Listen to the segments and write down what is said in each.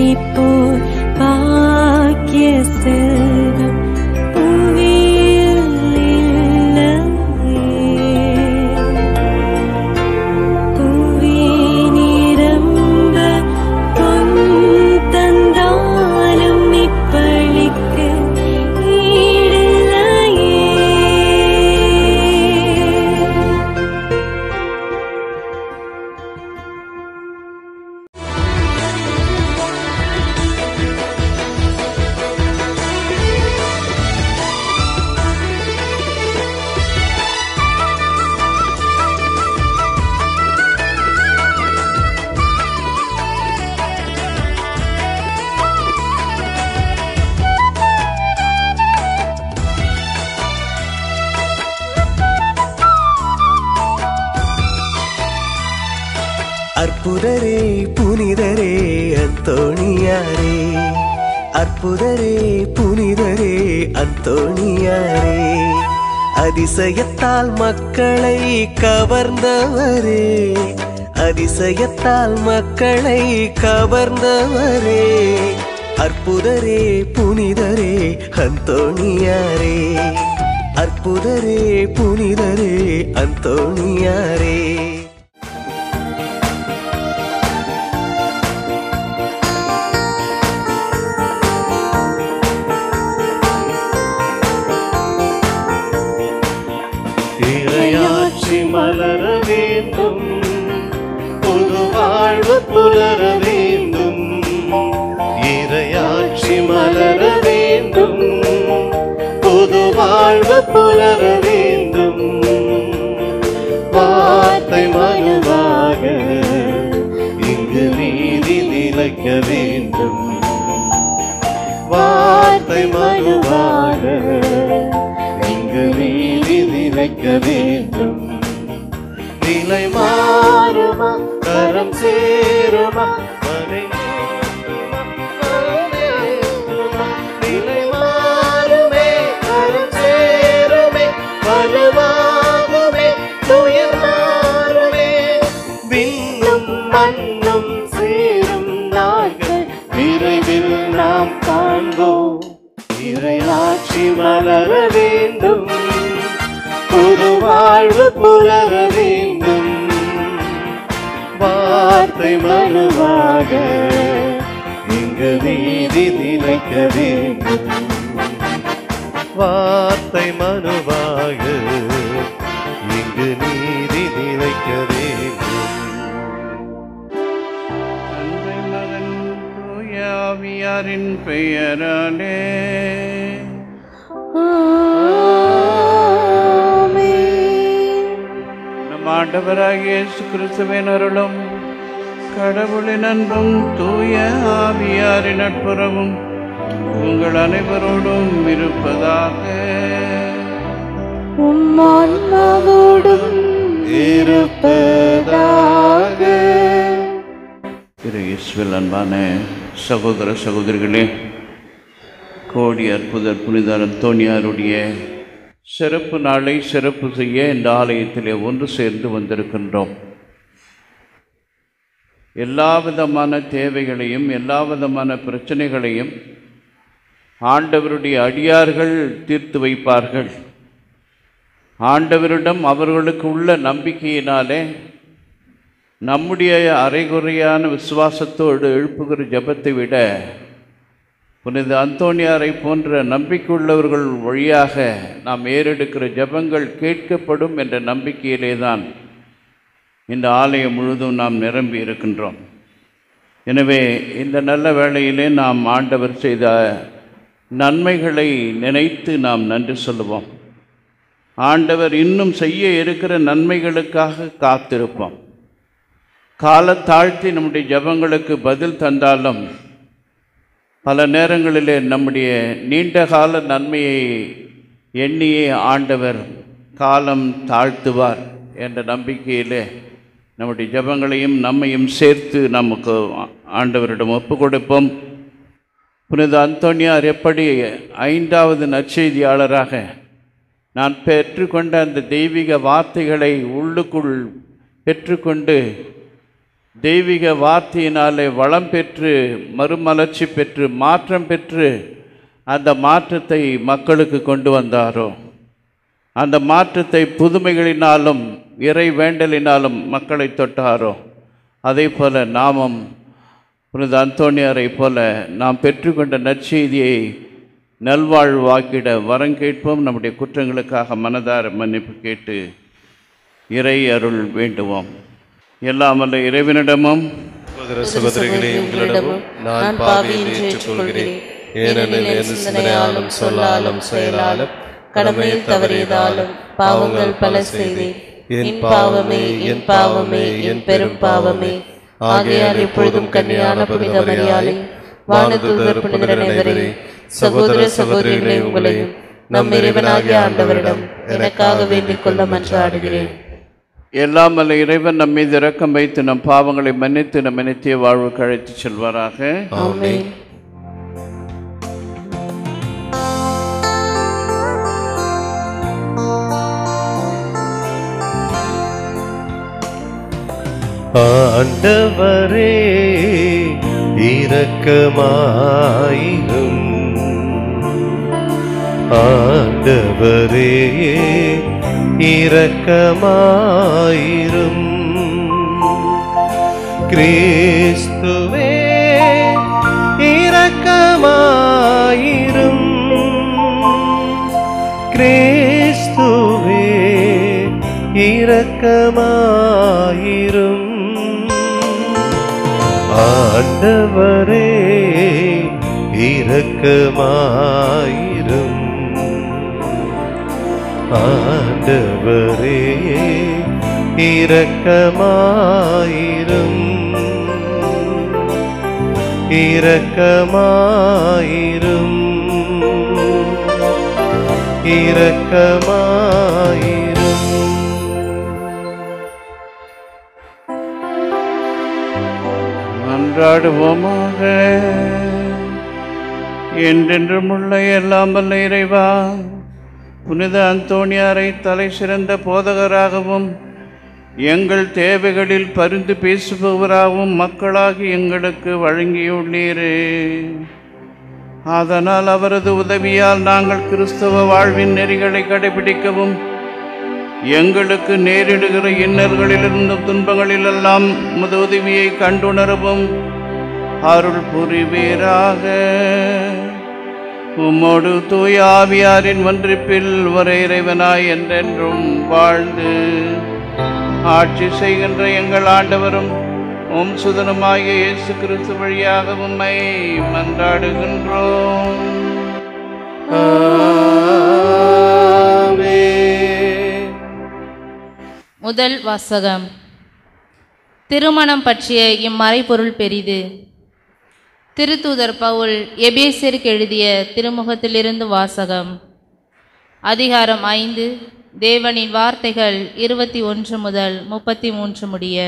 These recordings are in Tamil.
போல் பாக்கிய செல்வம் புவியில் இல்லையே. புவி நிரம்ப பொன் தந்தாலும் இப்பளிக்கு ஈடில்லையே அற்புதரே புனிதரே அந்தோணியாரே அற்புதரே புனிதரே அந்தோணியாரே அதிசயத்தால் மக்களை கவர்ந்தவரே அதிசயத்தால் மக்களை கவர்ந்தவரே அற்புதரே புனிதரே அந்தோணியாரே அற்புதரே புனிதரே அந்தோணியாரே இறையாட்சி மலர வேண்டும் புது வாழ்வு புலர வேண்டும் இறையாட்சி மலர வேண்டும் புது வாழ்வு புலர வேண்டும் வார்த்தை மனுவாக இங்கு நீதி நிலைக்க வேண்டும் வார்த்தை மனுவாக இங்கு நீதி நிலைக்க வேண்டும் நிலை மாறுமா கரம் சேருமா மனை நிலை மாறுமே கரம் சேருமே வலுவாகுமே துயர் மாறுமே விண்ணும் மண்ணும் சேரும் நாள்கள் விரைவில் நாம் காண்போம் இறையாட்சி மலர வேண்டும் புது வாழ்வு புலர வேண்டும் வார்த்தை மனுவாக இங்கு நீதி நிலைக்க வேண்டும் வார்த்தை மனுவாக இங்கு நீதி நிலைக்க வேண்டும் தந்தை மகன் தூயாவியாரின் பெயராலே நம் ஆண்டவராகிய இயேசு கிறிஸ்துவின் அருளும் கடவுளின் அன்பும் தூய ஆவியாரின் நட்புறவும் உங்கள் அனைவரோடும் இருப்பதாக உம்மான்மாவோடும் இருப்பதாக திரு இஸ்வில் அன்பான சகோதர சகோதரிகளே கோடி அற்புதர் புனிதர் அந்தோணியாருடைய சிறப்பு நாளை சிறப்பு செய்ய இந்த ஆலயத்திலே ஒன்று சேர்ந்து வந்திருக்கின்றோம் எல்லா விதமான தேவைகளையும் எல்லா விதமான பிரச்சனைகளையும் ஆண்டவருடைய அடியார்கள் தீர்த்து வைப்பார்கள் ஆண்டவரிடம் அவர்களுக்கு உள்ள நம்பிக்கையினாலே நம்முடைய அரைகுறையான விசுவாசத்தோடு எழுப்புகிற ஜெபத்தை விட புனித அந்தோணியாரை போன்ற நம்பிக்கையுள்ளவர்கள் வழியாக நாம் ஏறெடுக்கிற ஜெபங்கள் கேட்கப்படும் என்ற நம்பிக்கையிலே தான் இந்த ஆலயம் முழுதும் நாம் நிரம்பி இருக்கின்றோம் எனவே இந்த நல்ல வேளையிலே நாம் ஆண்டவர் செய்த நன்மைகளை நினைத்து நாம் நன்றி சொல்லுவோம் ஆண்டவர் இன்னும் செய்ய இருக்கிற நன்மைகளுக்காக காத்திருப்போம் காலத்தாழ்த்தி நம்முடைய ஜெபங்களுக்கு பதில் தந்தாலும் பல நேரங்களிலே நம்முடைய நீண்ட கால நன்மையை எண்ணியே ஆண்டவர் காலம் தாழ்த்துவார் என்ற நம்பிக்கையிலே நம்முடைய ஜெபங்களையும் நம்மையும் சேர்த்து நமக்கு ஆண்டவரிடம் ஒப்பு கொடுப்போம் புனித அந்தோனியார் எப்படி ஐந்தாவது நற்செய்தியாளராக நான் பெற்றுக்கொண்ட அந்த தெய்வீக வார்த்தைகளை உள்ளுக்குள் பெற்றுக்கொண்டு தெய்வீக வார்த்தையினாலே வளம் பெற்று மறுமலர்ச்சி பெற்று மாற்றம் பெற்று அந்த மாற்றத்தை மக்களுக்கு கொண்டு வந்தாரோ அந்த மாற்றத்தை புதுமைகளினாலும் இறை வேண்டலினாலும் மக்களை தொட்டாரோ அதே போல நாமும் புனித அந்தோணியாரை போல நாம் பெற்றுக்கொண்ட நற்செய்தியை நல்வாழ்வாக்கிட வரம் கேட்போம் நம்முடைய குற்றங்களுக்காக மனதார மன்னிப்பு கேட்டு இறை அருள் வேண்டுவோம் எல்லாம் வல்ல இறைவனிடமும் சகோதர சகோதரிகளே உங்களிடமும் நான் பாவி என்று ஏற்றுக்கொள்கிறேன் ஏனெனில் என் சிந்தனையாலும் சொல்லாலும் செயலாலும் கடமையில் தவறியதாலும் பாவங்கள் பல செய்தேன் என் பாவமே என் பாவமே என் பெரும் பாவமே ஆகையால் எப்பொழுதும் கன்னியான புனித மரியாதை வானதூதர் புனித அனைவரே சகோதர சகோதரிகளே உங்களையும் நம் இறைவனாகிய ஆண்டவரிடம் எனக்காக வேண்டிக் கொள்ள மன்றாடுகிறேன் எல்லாம் வல்ல இறைவன் நம் மீது இரக்கம் வைத்து நம் பாவங்களை மன்னித்து நம் நித்திய வாழ்வுக்கு அழைத்துச் செல்வாராக ஆமென் ஆண்டவரே இரக்கமாயிரும் ஆண்டவரே இரக்கமாயிரும் கிறிஸ்துவே இரக்கமாயிரும் கிறிஸ்துவே இரக்கமாயிரும் ஆண்டவரே இரக்கமாயிரும் ஆண்டவரே இரக்கமாயிரும் இரக்கமாயிரும் இரக்கமாயிரும் மன்றாடுவோமாக என்றென்றும் உள்ள எல்லாம் வல்ல இறைவா புனித அந்தோணியாரை தலை சிறந்த போதகராகவும் எங்கள் தேவைகளில் பரிந்து பேசுபவராகவும் மக்களாகி எங்களுக்கு வழங்கியுள்ளீரே அதனால் அவரது உதவியால் நாங்கள் கிறிஸ்தவ வாழ்வின் நெறிகளை கடைபிடிக்கவும் எங்களுக்கு நேரிடுகிற இன்னல்களிலிருந்தும் துன்பங்களிலெல்லாம் உமது உதவியை கண்டுணரவும் அருள் புரிவீராக உம்மோடு தூய ஆவியாரின் ஒன்றிப்பில் ஒரே இறைவனாய் என்றென்றும் வாழ்ந்து ஆட்சி செய்கின்ற எங்கள் ஆண்டவரும் உம் சுதனமாகிய இயேசு கிறிஸ்து வழியாக உம்மை மன்றாடுகின்றோம் ஆமென். முதல் வாசகம் திருமணம் பற்றிய இம்மறைபொருள் பெரிது திருத்தூதர் பவுல் எபேசியருக்கு எழுதிய திருமுகத்திலிருந்து வாசகம் அதிகாரம் ஐந்து தேவனின் வார்த்தைகள் இருபத்தி ஒன்று முதல் முப்பத்தி மூன்று முடிய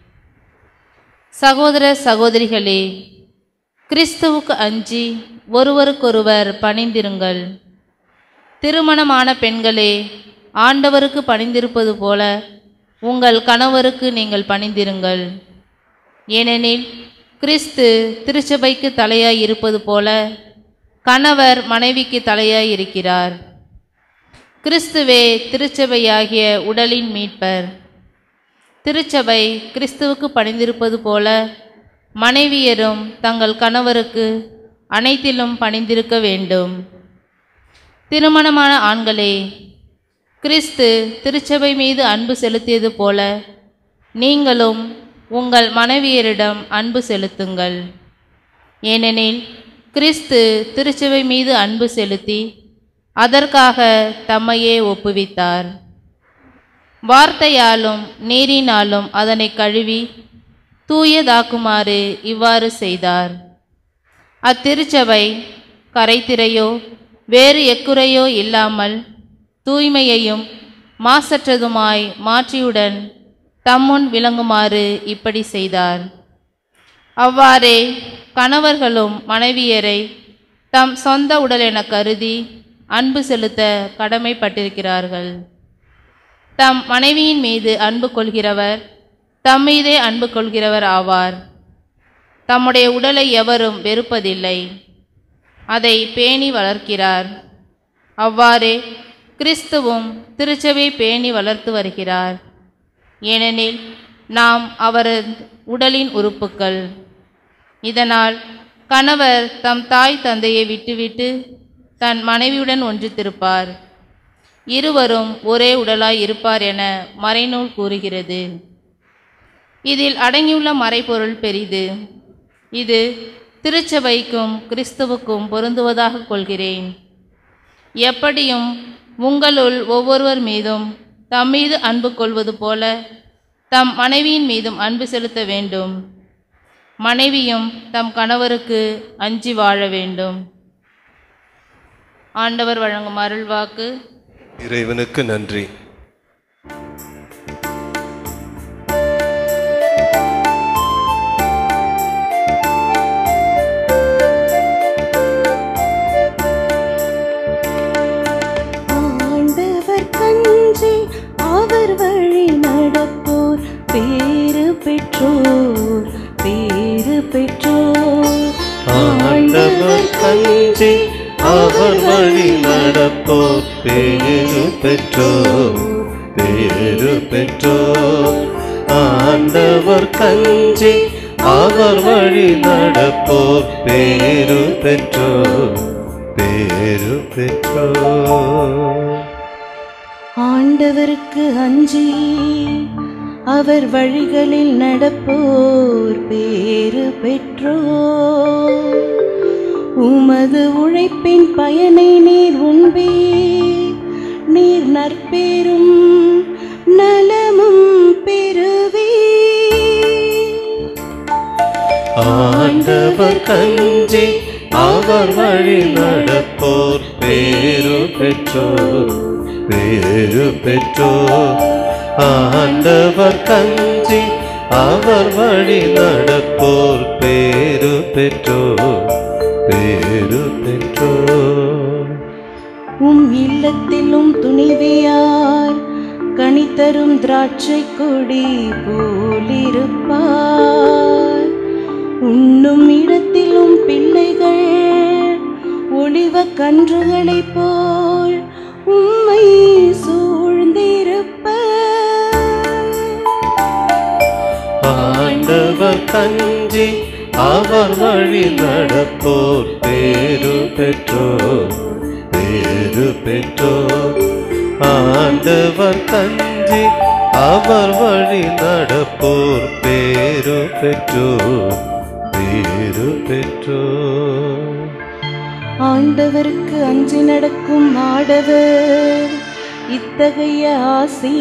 சகோதர சகோதரிகளே கிறிஸ்துவுக்கு அஞ்சி ஒருவருக்கொருவர் பணிந்திருங்கள் திருமணமான பெண்களே ஆண்டவருக்கு பணிந்திருப்பது போல உங்கள் கணவருக்கு நீங்கள் பணிந்திருங்கள் ஏனெனில் கிறிஸ்து திருச்சபைக்கு தலையாய் இருப்பது போல கணவர் மனைவிக்கு தலையாய் இருக்கிறார் கிறிஸ்துவே திருச்சபையாகிய உடலின் மீட்பர் திருச்சபை கிறிஸ்துவுக்கு பணிந்திருப்பது போல மனைவியரும் தங்கள் கணவருக்கு அனைத்திலும் பணிந்திருக்க வேண்டும் திருமணமான ஆண்களே கிறிஸ்து திருச்சபை மீது அன்பு செலுத்தியது போல நீங்களும் உங்கள் மனைவியரிடம் அன்பு செலுத்துங்கள் ஏனெனில் கிறிஸ்து திருச்சபை மீது அன்பு செலுத்தி அதற்காக தம்மையே ஒப்புவித்தார் வார்த்தையாலும் நீரினாலும் அதனை கழுவி தூயதாக்குமாறு இவ்வாறு செய்தார் அத்திருச்சபை கரைத்திரையோ வேறு எக்குறையோ இல்லாமல் தூய்மையையும் மாசற்றதுமாய் மாற்றியுடன் தம்முன் விளங்குமாறு இப்படி செய்தார் அவ்வாறே கணவர்களும் மனைவியரை தம் சொந்த உடல் என கருதி அன்பு செலுத்த கடமைப்பட்டிருக்கிறார்கள் தம் மனைவியின் மீது அன்பு கொள்கிறவர் தம்மீதே அன்பு கொள்கிறவர் ஆவார் தம்முடைய உடலை எவரும் வெறுப்பதில்லை அதை பேணி வளர்க்கிறார் அவ்வாறே கிறிஸ்துவும் திருச்சபை பேணி வளர்த்து வருகிறார் ஏனெனில் நாம் அவரது உடலின் உறுப்புக்கள் இதனால் கணவர் தம் தாய் தந்தையை விட்டுவிட்டு தன் மனைவியுடன் ஒன்றித்திருப்பார் இருவரும் ஒரே உடலாய் இருப்பார் என மறைநூல் கூறுகிறது இதில் அடங்கியுள்ள மறைபொருள் பெரிது இது திருச்சபைக்கும் கிறிஸ்துவுக்கும் பொருந்துவதாக கொள்கிறேன் எப்படியும் உங்களுள் ஒவ்வொருவர் மீதும் தம் மீது அன்பு கொள்வது போல தம் மனைவியின் மீதும் அன்பு செலுத்த வேண்டும் மனைவியும் தம் கணவருக்கு அஞ்சி வாழ வேண்டும் ஆண்டவர் வழங்கும் அருள்வாக்கு இறைவனுக்கு நன்றி ஆண்டவர் கஞ்சி அவர் வழி நடப்போர் பேறு பெற்றோர் பேறு பெற்றோர் ஆண்டவர் கஞ்சி அவர் வழி நடப்போர் பேரு பெற்றோர் பேரு பெற்றோர் ஆண்டவர் கஞ்சி அவர் வழி நடப்போர் பேரு பெற்றோர் பேரு பெற்றோர் ஆண்டவருக்கு அஞ்சி அவர் வழிகளில் நடப்போர் பேறு பெற்றோர் உமது உழைப்பின் பயனை நீர் உண்பீர் நீர் நற்பேரும் நலமும் பெறுவீர் ஆண்டவர் கஞ்சி அவர் வழி நடப்போர் பேரு பெற்றோர் பேரு பெற்றோர் ஆண்டவர் கஞ்சி அவர் வழி நடப்போர் பேரு பெற்றோர் பேரு பெற்றோர் உம் இல்லத்திலும் துணிவியார் கனித்தரும் திராட்சை கொடி போலிருப்பார் உண்ணும் இடத்திலும் பிள்ளைகள் ஒளிவ கன்றுகளைப் போல் உம்மை சூழ்ந்திருப்ப ஆண்டவர் கஞ்சி அவர் வழி நடப்போர் பேரு பெற்றோர் பேரு பெற்றோர் ஆண்டவர் கஞ்சி அவர் வழி நடப்போர் பேரு பெற்றோர் பேரு பெற்றோர் ஆண்டவருக்கு அஞ்சி நடக்கும் ஆடவர் இத்தகைய ஆசி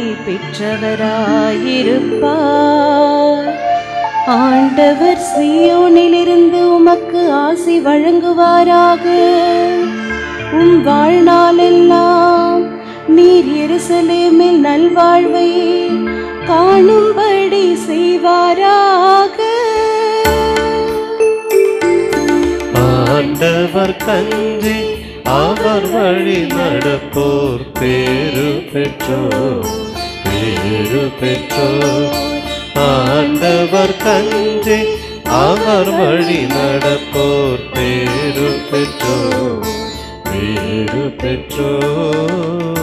பெற்றவராயிருப்பார் ஆண்டவர் சீயோனிலிருந்து உமக்கு ஆசி வழங்குவாராக உம் வாழ்நாளெல்லாம் நீர் எருசலேமில் நல்வாழ்வை காணும்படி செய்வாராக ஆண்டவர் கஞ்சி அவர் வழி நடப்போர் பேரு பெற்றோர் பேரு பெற்றோர் ஆண்டவர் கஞ்சி அவர் வழி நடப்போர் பேரு பெற்றோர் பேரு பெற்றோர்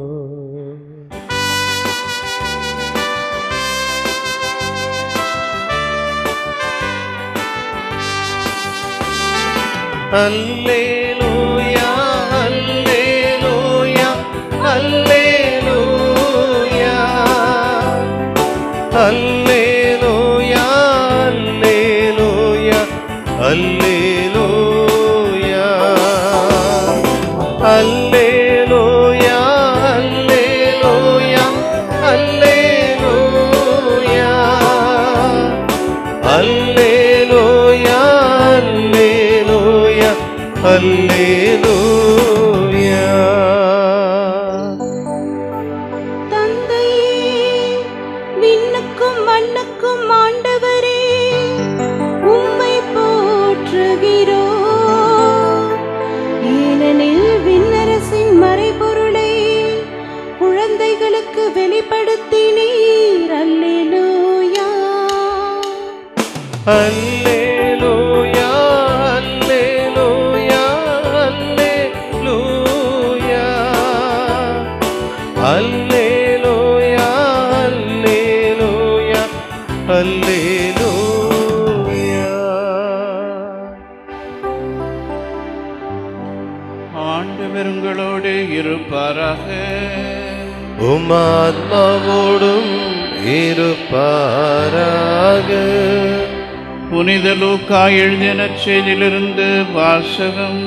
அல்லேலூயா அல்லேலூயா அல்லேலூயா அல்லேலூயா அல்லேலூயா அல்லேலூயா அல்லேலூயா அல்லேலூயா அல்லேலூயா அல்லேலூயா அல்லேலூயா அல்லேலூயா தந்தையே விண்ணுக்கும் மண்ணுக்கும் ஆண்டவரே உம்மை போற்றுகிறோம் ஏனெனில் விண்ணரசின் மறைபொருளை குழந்தைகளுக்கு வெளிப்படுத்தினீர் அல்லேலூயா அல்லேலூயா அல்லேலூயா அல்லேலூயா அல்லேலூயா அல்லேலூயா அல்லேலூயா ஆண்டவர் உங்களோடு இருப்பாராக உமாத்மாவோடும் இருப்பாராக புனித லூக்கா எழுதிய நற்செய்தியிலிருந்து வாசகம்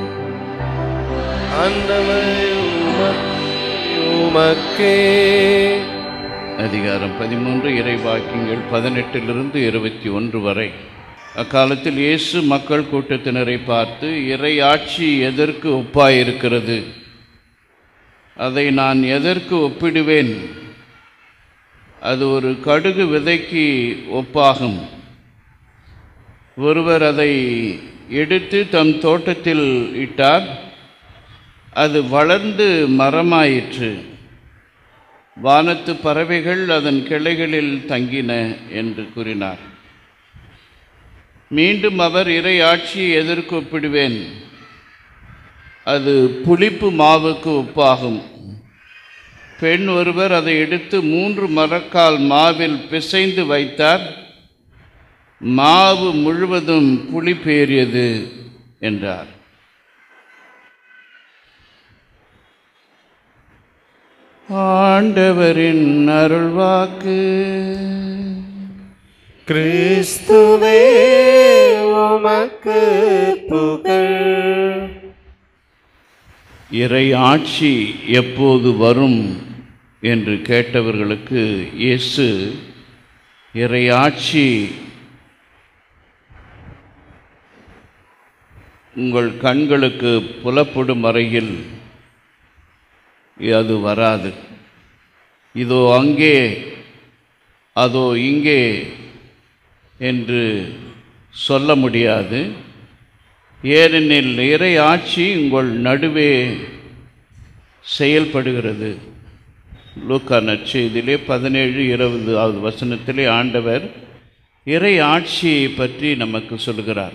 ஆண்டவரே உம- உமக்கே அதிகாரம் பதிமூன்று இறைவாக்கியங்கள் பதினெட்டிலிருந்து இருபத்தி ஒன்று வரை அக்காலத்தில் இயேசு மக்கள் கூட்டத்தினரை பார்த்து இறை ஆட்சி எதற்கு ஒப்பாயிருக்கிறது அதை நான் எதற்கு ஒப்பிடுவேன் அது ஒரு கடுகு விதைக்கு ஒப்பாகும் ஒருவர் அதை எடுத்து தம் தோட்டத்தில் இட்டார் அது வளர்ந்து மரமாயிற்று வானத்து பறவைகள் அதன் கிளைகளில் தங்கின என்று கூறினார் மீண்டும் அவர் இறை ஆட்சியை எதற்கு ஒப்பிடுவேன் அது புளிப்பு மாவுக்கு ஒப்பாகும் பெண் ஒருவர் அதை எடுத்து மூன்று மரக்கால் மாவில் பிசைந்து வைத்தார் மாவு முழுவதும் புளிப்பேறியது என்றார் ஆண்டவரின் அருள்வாக்கு கிறிஸ்துவே உமக்கு புகழ் இறை ஆட்சி எப்போது வரும் என்று கேட்டவர்களுக்கு இயேசு இறை ஆட்சி உங்கள் கண்களுக்கு புலப்படும் வரையில் அது வராது இதோ அங்கே அதோ இங்கே என்று சொல்ல முடியாது ஏனெனில் இறை ஆட்சி உங்கள் நடுவே செயல்படுகிறது லூக்கா நற்செய்தியிலே பதினேழு இருபதாவது வசனத்திலே ஆண்டவர் இறை ஆட்சியை பற்றி நமக்கு சொல்கிறார்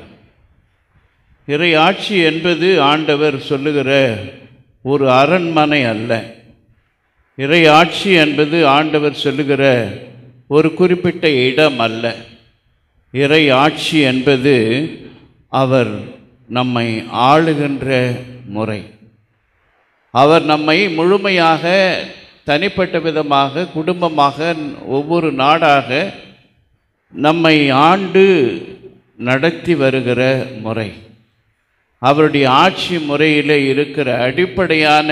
இறை ஆட்சி என்பது ஆண்டவர் சொல்லுகிற ஒரு அரண்மனை அல்ல இறை ஆட்சி என்பது ஆண்டவர் சொல்லுகிற ஒரு குறிப்பிட்ட இடம் அல்ல இறை ஆட்சி என்பது அவர் நம்மை ஆளுகின்ற முறை அவர் நம்மை முழுமையாக தனிப்பட்ட விதமாக குடும்பமாக ஒவ்வொரு நாடாக நம்மை ஆண்டு நடத்தி வருகிற முறை அவருடைய ஆட்சி முறையில் இருக்கிற அடிப்படையான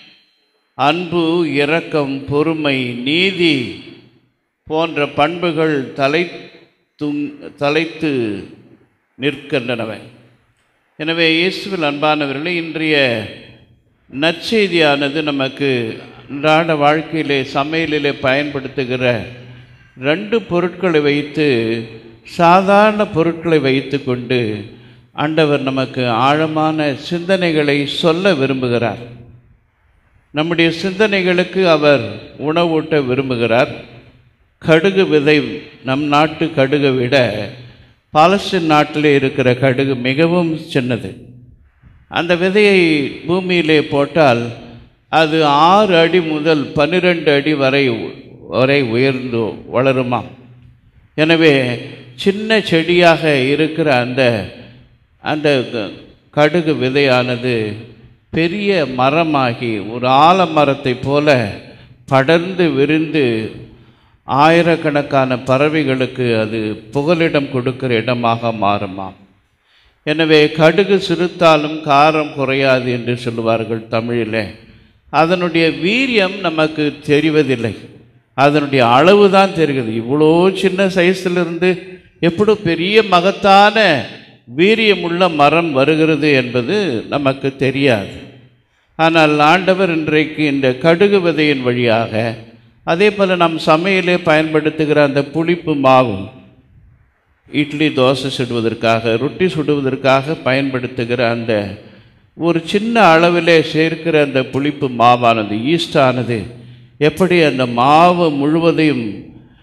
அன்பு இரக்கம் பொறுமை நீதி போன்ற பண்புகள் தலை துங் தலைத்து நிற்கின்றனவை எனவே இயேசுவில் அன்பானவர்களே இன்றைய நற்செய்தியானது நமக்கு அன்றாட வாழ்க்கையிலே சமையலிலே பயன்படுத்துகிற ரெண்டு பொருட்களை வைத்து சாதாரண பொருட்களை வைத்து கொண்டு ஆண்டவர் நமக்கு ஆழமான சிந்தனைகளை சொல்ல விரும்புகிறார் நம்முடைய சிந்தனைகளுக்கு அவர் உணவூட்ட விரும்புகிறார் கடுகு விதை நம் நாட்டு கடுகை விட பாலஸ்தீன் நாட்டில் இருக்கிற கடுகு மிகவும் சின்னது அந்த விதையை பூமியிலே போட்டால் அது ஆறு அடி முதல் பன்னிரெண்டு அடி வரை வரை உயர்ந்து வளருமாம் எனவே சின்ன செடியாக இருக்கிற அந்த அந்த க- கடுகு விதையானது பெரிய மரமாகி ஒரு ஆலமரத்தைப் போல படர்ந்து விரிந்து ஆயிரக்கணக்கான பறவைகளுக்கு அது புகலிடம் கொடுக்கிற இடமாக மாறுமாம் எனவே கடுகு சிறுத்தாலும் காரம் குறையாது என்று சொல்லுவார்கள் தமிழில் அதனுடைய வீரியம் நமக்கு தெரிவதில்லை அதனுடைய அளவு தான் தெரிகிறது இவ்வளோ சின்ன சைஸிலிருந்து எப்படி பெரிய மகத்தான வீரியமுள்ள மரம் வருகிறது என்பது நமக்கு தெரியாது ஆனால் ஆண்டவர் இன்றைக்கு இந்த கடுகு விதையின் வழியாக அதே போல் நம் சமையலே பயன்படுத்துகிற அந்த புளிப்பு மாவும் இட்லி தோசை சுடுவதற்காக ரொட்டி சுடுவதற்காக பயன்படுத்துகிற அந்த ஒரு சின்ன அளவிலே சேர்க்கிற அந்த புளிப்பு மாவானது ஈஸ்டானது எப்படி அந்த மாவு முழுவதையும்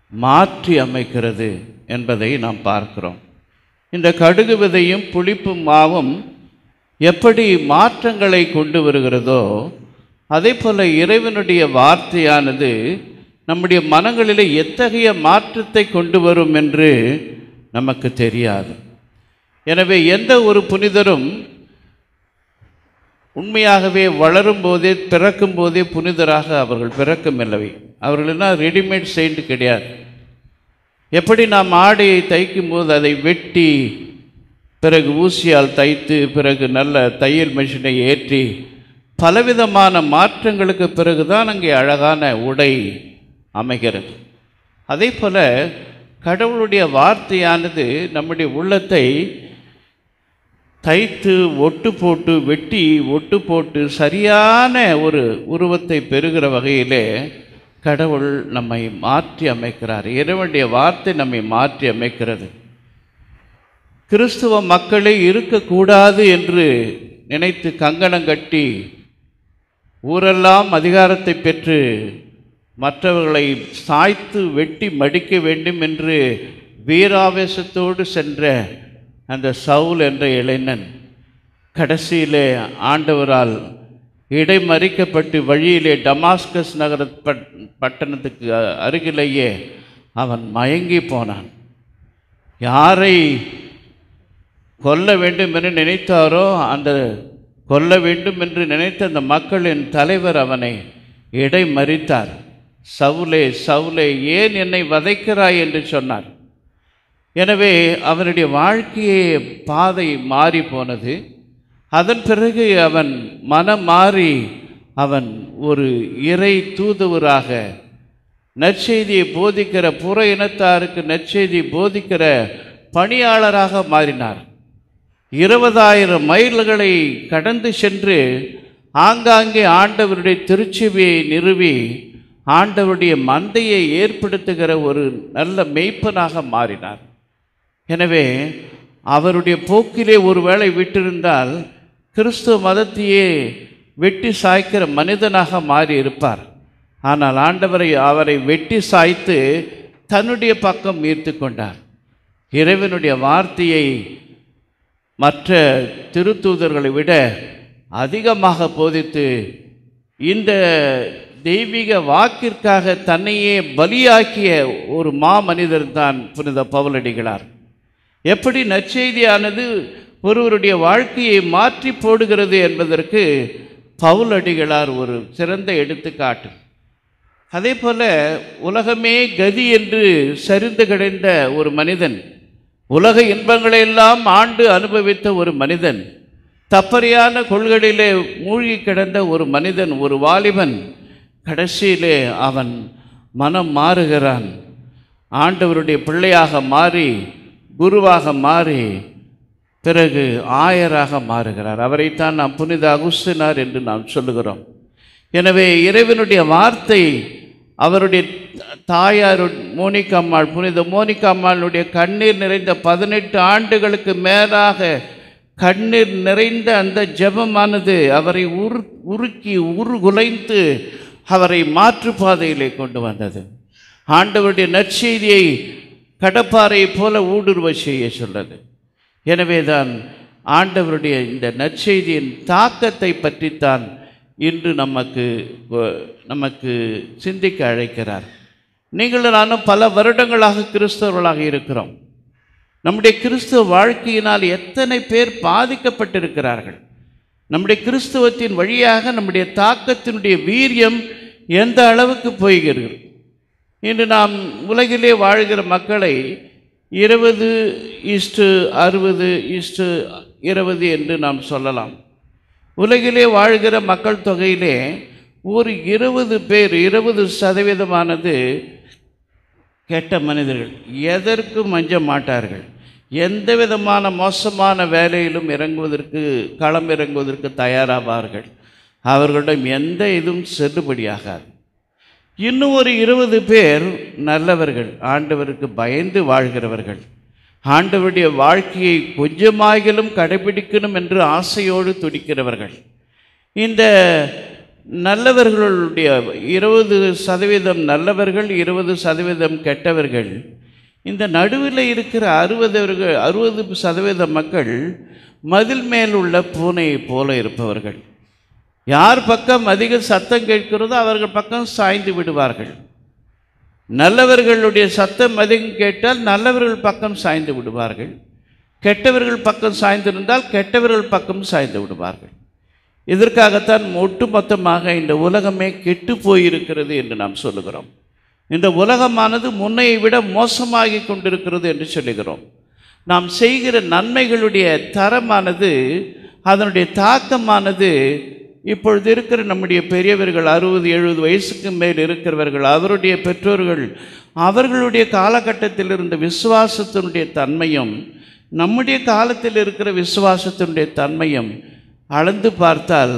மாற்றி அமைக்கிறது என்பதை நாம் பார்க்கிறோம் இந்த கடுகு விதையும் புளிப்பு மாவும் எப்படி மாற்றங்களை கொண்டு வருகிறதோ அதே போல இறைவனுடைய வார்த்தையானது நம்முடைய மனங்களிலே எத்தகைய மாற்றத்தை கொண்டு வரும் என்று நமக்கு தெரியாது எனவே எந்த ஒரு புனிதரும் உண்மையாகவே வளரும் போதே பிறக்கும் போதே புனிதராக அவர்கள் பிறக்கமில்லை அவர்களெல்லாம் ரெடிமேட் செயின்ட் கிடையாது எப்படி நாம் ஆடையை தைக்கும் போது அதை வெட்டி பிறகு ஊசியால் தைத்து பிறகு நல்ல தையல் மிஷினை ஏற்றி பலவிதமான மாற்றங்களுக்கு பிறகுதான் அங்கே அழகான உடை அமைகிறது அதே போல கடவுளுடைய வார்த்தையானது நம்முடைய உள்ளத்தை தைத்து ஒட்டு போட்டு வெட்டி ஒட்டு போட்டு சரியான ஒரு உருவத்தை பெறுகிற வகையிலே கடவுள் நம்மை மாற்றி அமைக்கிறார் இறைவனுடைய வார்த்தை நம்மை மாற்றி அமைக்கிறது கிறிஸ்துவ மக்களே இருக்கக்கூடாது என்று நினைத்து கங்கணம் கட்டி ஊரெல்லாம் அதிகாரத்தை பெற்று மற்றவர்களை சாய்த்து வெட்டி மடிக்க வேண்டும் என்று வீராவேசத்தோடு சென்ற அந்த சவுல் என்ற இளைஞன் கடைசியிலே ஆண்டவரால் இடைமறிக்கப்பட்டு வழியிலே டமாஸ்கஸ் நகர பட்- பட்டணத்துக்கு அ- அருகிலேயே அவன் மயங்கி போனான் யாரை கொல்ல வேண்டும் என்று நினைத்தாரோ அந்த கொல்ல வேண்டும் என்று நினைத்த அந்த மக்களின் தலைவர் அவனை இடைமறித்தார் சவுலே சவுலே ஏன் என்னை வதைக்கிறாய் என்று சொன்னார் எனவே அவனுடைய வாழ்க்கையே பாதை மாறி போனது அதன் பிறகு அவன் மனம் மாறி அவன் ஒரு இறை தூதுவராக நற்செய்தியை போதிக்கிற புற இனத்தாருக்கு நற்செய்தி போதிக்கிற பணியாளராக மாறினார் இருபதாயிரம் மைல்களை கடந்து சென்று ஆங்காங்கே ஆண்டவருடைய திருச்செவியை நிறுவி ஆண்டவருடைய மந்தையை ஏற்படுத்துகிற ஒரு நல்ல மெய்ப்பனாக மாறினார் எனவே அவருடைய போக்கிலே ஒருவேளை விட்டிருந்தால் கிறிஸ்துவ மதத்தையே வெட்டி சாய்க்கிற மனிதனாக மாறி இருப்பார் ஆனால் ஆண்டவரை அவரை வெட்டி சாய்த்து தன்னுடைய பக்கம் ஈர்த்து கொண்டார் இறைவனுடைய வார்த்தையை மற்ற திருத்தூதர்களை விட அதிகமாக போதித்து இந்த தெய்வீக வாக்கிற்காக தன்னையே பலியாக்கிய ஒரு மாமனிதர் தான் புனித பவுலடிகளார் எப்படி நற்செய்தியானது ஒருவருடைய வாழ்க்கையை மாற்றி போடுகிறது என்பதற்கு பவுலடிகளார் ஒரு சிறந்த எடுத்துக்காட்டு அதே போல உலகமே கதி என்று சரிந்து கிடந்த ஒரு மனிதன் உலக இன்பங்களையெல்லாம் ஆண்டு அனுபவித்த ஒரு மனிதன் தப்பறியான கொள்கையிலே மூழ்கி கிடந்த ஒரு மனிதன் ஒரு வாலிபன் கடைசியிலே அவன் மனம் மாறுகிறான் ஆண்டவருடைய பிள்ளையாக மாறி குருவாக மாறி பிறகு ஆயராக மாறுகிறார் அவரைத்தான் நாம் புனித அகுஸ்தினார் என்று நாம் சொல்லுகிறோம் எனவே இறைவனுடைய வார்த்தை அவருடைய தாயார் மோனிகம்மாள் புனித மோனிகம்மாளுடைய கண்ணீர் நிறைந்த பதினெட்டு ஆண்டுகளுக்கு மேலாக கண்ணீர் நிறைந்த அந்த ஜெபமானது அவரை உரு உருக்கி உருகுலைந்து அவரை மாற்றுப்பாதையிலே கொண்டு வந்தது ஆண்டவருடைய நற்செய்தியை கடப்பாறையைப் போல ஊடுருவ செய்ய சொன்னது எனவேதான் ஆண்டவருடைய இந்த நற்செய்தியின் தாக்கத்தை பற்றித்தான் இன்று நமக்கு வ- நமக்கு சிந்திக்க அழைக்கிறார் நீங்களும் நானும் பல வருடங்களாக கிறிஸ்தவர்களாக இருக்கிறோம் நம்முடைய கிறிஸ்துவ வாழ்க்கையினால் எத்தனை பேர் பாதிக்கப்பட்டிருக்கிறார்கள் நம்முடைய கிறிஸ்துவத்தின் வழியாக நம்முடைய தாக்கத்தினுடைய வீரியம் எந்த அளவுக்கு போய்கிறது இன்று நாம் உலகிலே வாழ்கிற மக்களை இருபது இஸ்டு அறுபது இஸ்டு இருபது என்று நாம் சொல்லலாம் உலகிலே வாழ்கிற மக்கள் தொகையிலே ஒரு இருபது பேர் இருபது சதவீதமானது கெட்ட மனிதர்கள் எதற்கும் அஞ்ச மாட்டார்கள் எந்த விதமான மோசமான வேலையிலும் இறங்குவதற்கு களம் இறங்குவதற்கு தயாராவார்கள் அவர்களிடம் எந்த இதுவும் செல்லுபடியாகாது இன்னும் ஒரு இருபது பேர் நல்லவர்கள் ஆண்டவருக்கு பயந்து வாழ்கிறவர்கள் ஆண்டவருடைய வாழ்க்கையை கொஞ்சமாகிலும் கடைபிடிக்கணும் என்று ஆசையோடு துடிக்கிறவர்கள் இந்த நல்லவர்களுடைய இருபது சதவீதம் நல்லவர்கள் இருபது சதவீதம் கெட்டவர்கள் இந்த நடுவில் இருக்கிற அறுபது அறுபது சதவீத மக்கள் மதில் மேல் உள்ள பூனையை போல இருப்பவர்கள் யார் பக்கம் அதிக சத்தம் கேட்கிறதோ அவர்கள் பக்கம் சாய்ந்து விடுவார்கள் நல்லவர்களுடைய சத்தம் அதிகம் கேட்டால் நல்லவர்கள் பக்கம் சாய்ந்து விடுவார்கள் கெட்டவர்கள் பக்கம் சாய்ந்திருந்தால் கெட்டவர்கள் பக்கம் சாய்ந்து விடுவார்கள் இதற்காகத்தான் ஒட்டுமொத்தமாக இந்த உலகமே கெட்டு போயிருக்கிறது என்று நாம் சொல்லுகிறோம் இந்த உலகமானது முன்னையை விட மோசமாகி கொண்டிருக்கிறது என்று சொல்லுகிறோம் நாம் செய்கிற நன்மைகளுடைய தரமானது அதனுடைய தாக்கமானது இப்பொழுது இருக்கிற நம்முடைய பெரியவர்கள் அறுபது எழுபது வயசுக்கு மேல் இருக்கிறவர்கள் அவருடைய பெற்றோர்கள் அவர்களுடைய காலகட்டத்தில் இருந்த விசுவாசத்தினுடைய தன்மையும் நம்முடைய காலத்தில் இருக்கிற விசுவாசத்தினுடைய தன்மையும் அளந்து பார்த்தால்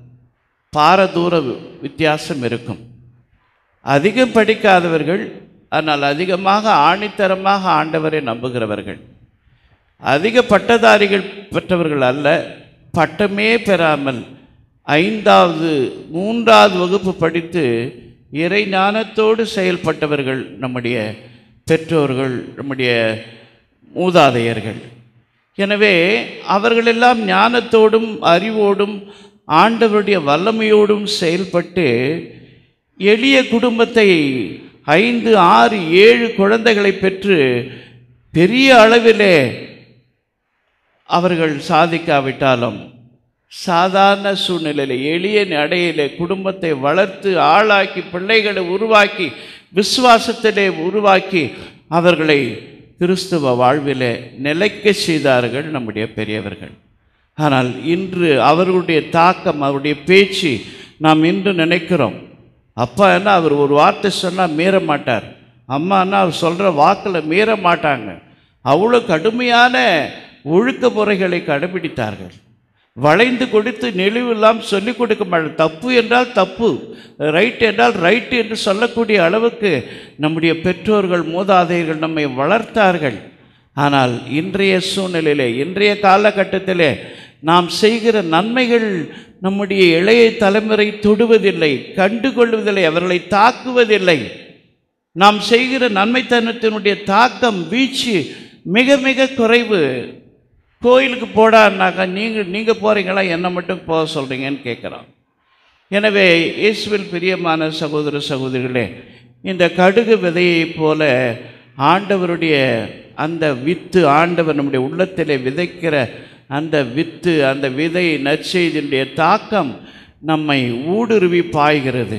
பாரதூர வித்தியாசம் இருக்கும் அதிகம் படிக்காதவர்கள் ஆனால் அதிகமாக ஆணித்தரமாக ஆண்டவரை நம்புகிறவர்கள் அதிக பட்டதாரிகள் பெற்றவர்கள் அல்ல பட்டமே பெறாமல் ஐந்தாவது மூன்றாவது வகுப்பு படித்து இறை ஞானத்தோடு செயல்பட்டவர்கள் நம்முடைய பெற்றோர்கள் நம்முடைய மூதாதையர்கள் எனவே அவர்களெல்லாம் ஞானத்தோடும் அறிவோடும் ஆண்டவருடைய வல்லமையோடும் செயல்பட்டு எளிய குடும்பத்தை ஐந்து ஆறு ஏழு குழந்தைகளை பெற்று பெரிய அளவிலே அவர்கள் சாதிக்காவிட்டாலும் சாதாரண சூழ்நிலையில் எளிய நடையிலே குடும்பத்தை வளர்த்து ஆளாக்கி பிள்ளைகளை உருவாக்கி விசுவாசத்திலே உருவாக்கி அவர்களை கிறிஸ்துவ வாழ்விலே நிலைக்க செய்தார்கள் நம்முடைய பெரியவர்கள் ஆனால் இன்று அவர்களுடைய தாக்கம் அவருடைய பேச்சு நாம் இன்று நினைக்கிறோம் அப்பா என்ன அவர் ஒரு வார்த்தை சொன்னால் மீற மாட்டார் அம்மான்னா அவர் சொல்கிற வாக்கில் மீற மாட்டாங்க அவ்வளோ கடுமையான ஒழுக்க முறைகளை கடைபிடித்தார்கள் வளைந்து கொடுத்து நெளிவெல்லாம் சொல்லிக் கொடுக்க மாட்டார் தப்பு என்றால் தப்பு ரைட் என்றால் ரைட் என்று சொல்லக்கூடிய அளவுக்கு நம்முடைய பெற்றோர்கள் மூதாதையர்கள் நம்மை வளர்த்தார்கள் ஆனால் இன்றைய சூழ்நிலையிலே இன்றைய காலகட்டத்திலே நாம் செய்கிற நன்மைகள் நம்முடைய இளைய தலைமுறை தொடுவதில்லை கண்டுகொள்வதில்லை அவர்களை தாக்குவதில்லை நாம் செய்கிற நன்மைத்தனத்தினுடைய தாக்கம் வீச்சு மிக மிக குறைவு கோயிலுக்கு போடான்னாக்கா நீங்கள் நீங்கள் போகிறீங்களா என்னை மட்டும் போக சொல்கிறீங்கன்னு கேட்குறான் எனவே இயேசுவில் பிரியமான சகோதர சகோதரிகளே இந்த கடுகு விதையைப் போல ஆண்டவருடைய அந்த வித்து ஆண்டவர் நம்முடைய உள்ளத்திலே விதைக்கிற அந்த வித்து அந்த விதை நற்செய்தியுடைய தாக்கம் நம்மை ஊடுருவி பாய்கிறது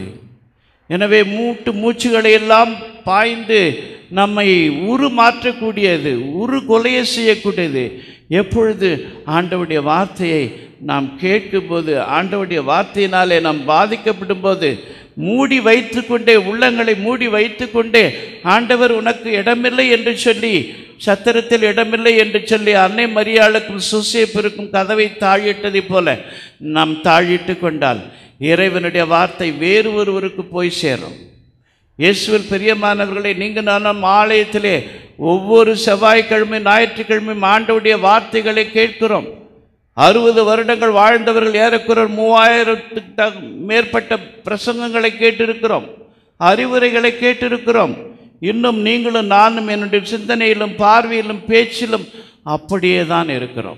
எனவே மூட்டு மூச்சுகளை எல்லாம் பாய்ந்து நம்மை உரு மாற்றக்கூடியது உரு கொலைய செய்யக்கூடியது எப்பொழுது ஆண்டவருடைய வார்த்தையை நாம் கேட்கும்போது ஆண்டவருடைய வார்த்தையினாலே நாம் பாதிக்கப்படும் போது மூடி வைத்துக்கொண்டே உள்ளங்களை மூடி வைத்துக்கொண்டே ஆண்டவர் உனக்கு இடமில்லை என்று சொல்லி சத்திரத்தில் இடமில்லை என்று சொல்லி அன்னை மரியாளுக்கும் சுசேப்பிற்கும் கதவை தாழிட்டதைப் போல நாம் தாழிட்டு கொண்டால் இறைவனுடைய வார்த்தை வேறு ஒருவருக்கு போய் சேரும் இயேசுவில் பிரியமானவர்களை நீங்கள் நானும் ஆலயத்திலே ஒவ்வொரு செவ்வாய்க்கிழமை ஞாயிற்றுக்கிழமையும் ஆண்டவுடைய வார்த்தைகளை கேட்கிறோம் அறுபது வருடங்கள் வாழ்ந்தவர்கள் ஏறக்குற மூவாயிரத்துக்கு த- மேற்பட்ட பிரசங்கங்களை கேட்டிருக்கிறோம் அறிவுரைகளை கேட்டிருக்கிறோம் இன்னும் நீங்களும் நானும் என்னுடைய சிந்தனையிலும் பார்வையிலும் பேச்சிலும் அப்படியே தான் இருக்கிறோம்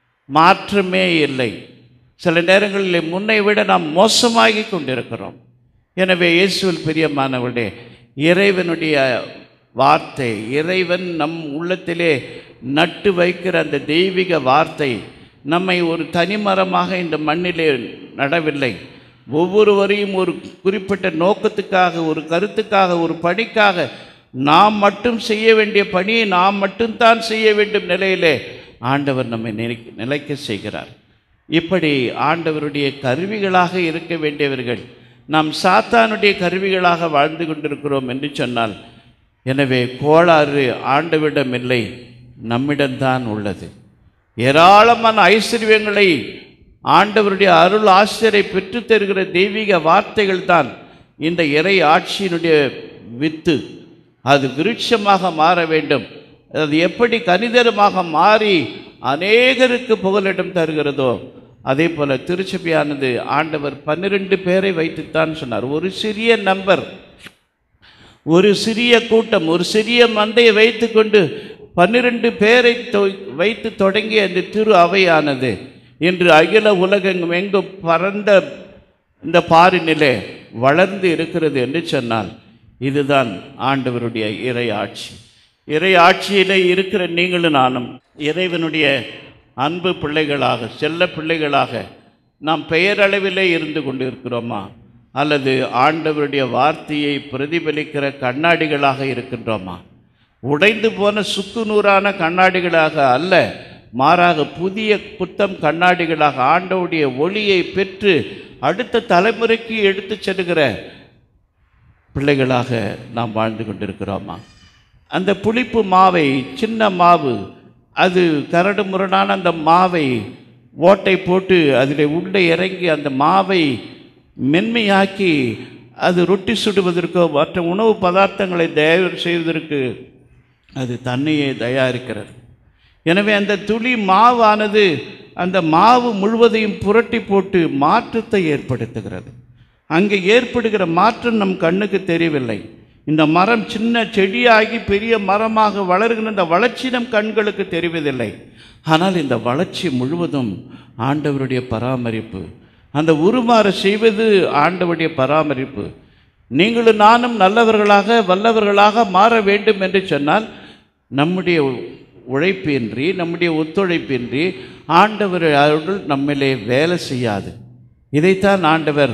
மாற்றமே இல்லை சில நேரங்களில் முன்னை விட நாம் மோசமாகி கொண்டிருக்கிறோம் எனவே இயேசுவில் பிரியமானவர்களே இறைவனுடைய வார்த்தை இறைவன் நம் உள்ளத்திலே நட்டு வைக்கிற அந்த தெய்வீக வார்த்தை நம்மை ஒரு தனிமரமாக இந்த மண்ணிலே நடவில்லை ஒவ்வொருவரையும் ஒரு குறிப்பிட்ட நோக்கத்துக்காக ஒரு கருத்துக்காக ஒரு பணிக்காக நாம் மட்டும் செய்ய வேண்டிய பணியை நாம் மட்டும்தான் செய்ய வேண்டும் நிலையிலே ஆண்டவர் நம்மை நிலை நிலைக்க செய்கிறார் இப்படி ஆண்டவருடைய கருவிகளாக இருக்க வேண்டியவர்கள் நாம் சாத்தானுடைய கருவிகளாக வாழ்ந்து கொண்டிருக்கிறோம் என்று சொன்னால் எனவே கோளாறு ஆண்டவிடம் இல்லை நம்மிடம்தான் உள்ளது ஏராளமான ஐஸ்வர்யங்களை ஆண்டவருடைய அருள் ஆசிரியரை பெற்றுத் தருகிற தெய்வீக வார்த்தைகள் தான் இந்த இறை ஆட்சியினுடைய வித்து அது விருட்சமாக மாற வேண்டும் அது எப்படி கனிதரமாக மாறி அநேகருக்கு புகலிடம் தருகிறதோ அதே போல் திருச்சபையானது ஆண்டவர் பன்னிரெண்டு பேரை வைத்துத்தான் சொன்னார் ஒரு சிறிய நம்பர் ஒரு சிறிய கூட்டம் ஒரு சிறிய மந்தையை வைத்துக்கொண்டு பன்னிரண்டு பேரை தொ- வைத்து தொடங்கிய அந்த திரு அவையானது இன்று அகில உலகெங்கும் எங்கும் பரந்த இந்த பாரினிலே வளர்ந்து இருக்கிறது என்று சொன்னால் இதுதான் ஆண்டவருடைய இறை ஆட்சி இறை ஆட்சியிலே இருக்கிற நீங்களும் நானும் இறைவனுடைய அன்பு பிள்ளைகளாக செல்ல பிள்ளைகளாக நாம் பெயரளவிலே இருந்து கொண்டு இருக்கிறோமா அல்லது ஆண்டவருடைய வார்த்தையை பிரதிபலிக்கிற கண்ணாடிகளாக இருக்கின்றோமா உடைந்து போன சுக்கு நூறான கண்ணாடிகளாக அல்ல மாறாக புதிய புத்தம் கண்ணாடிகளாக ஆண்டவருடைய ஒளியை பெற்று அடுத்த தலைமுறைக்கு எடுத்துச் செல்கிற பிள்ளைகளாக நாம் வாழ்ந்து கொண்டிருக்கிறோமா அந்த புளிப்பு மாவை சின்ன மாவு அது கரடு முரடான அந்த மாவை ஓட்டை போட்டு அதில் உள்ளே இறங்கி அந்த மாவை மென்மையாக்கி அது ரொட்டி சுடுவதற்கோ மற்ற உணவு பதார்த்தங்களை தயார் செய்வதற்கு அது தன்னையே தயாரிக்கிறது எனவே அந்த துளி மாவானது அந்த மாவு முழுவதையும் புரட்டி போட்டு மாற்றத்தை ஏற்படுத்துகிறது அங்கே ஏற்படுகிற மாற்றம் நம் கண்ணுக்கு தெரியவில்லை இந்த மரம் சின்ன செடியாகி பெரிய மரமாக வளர்கிற இந்த வளர்ச்சி நம் கண்களுக்கு தெரிவதில்லை ஆனால் இந்த வளர்ச்சி முழுவதும் ஆண்டவருடைய பராமரிப்பு அந்த உருமாற செய்வது ஆண்டவருடைய பராமரிப்பு நீங்களும் நானும் நல்லவர்களாக வல்லவர்களாக மாற வேண்டும் என்று சொன்னால் நம்முடைய உழைப்பின்றி நம்முடைய ஒத்துழைப்பின்றி ஆண்டவர் அருள் நம்மிலே வேலை செய்யாது இதைத்தான் ஆண்டவர்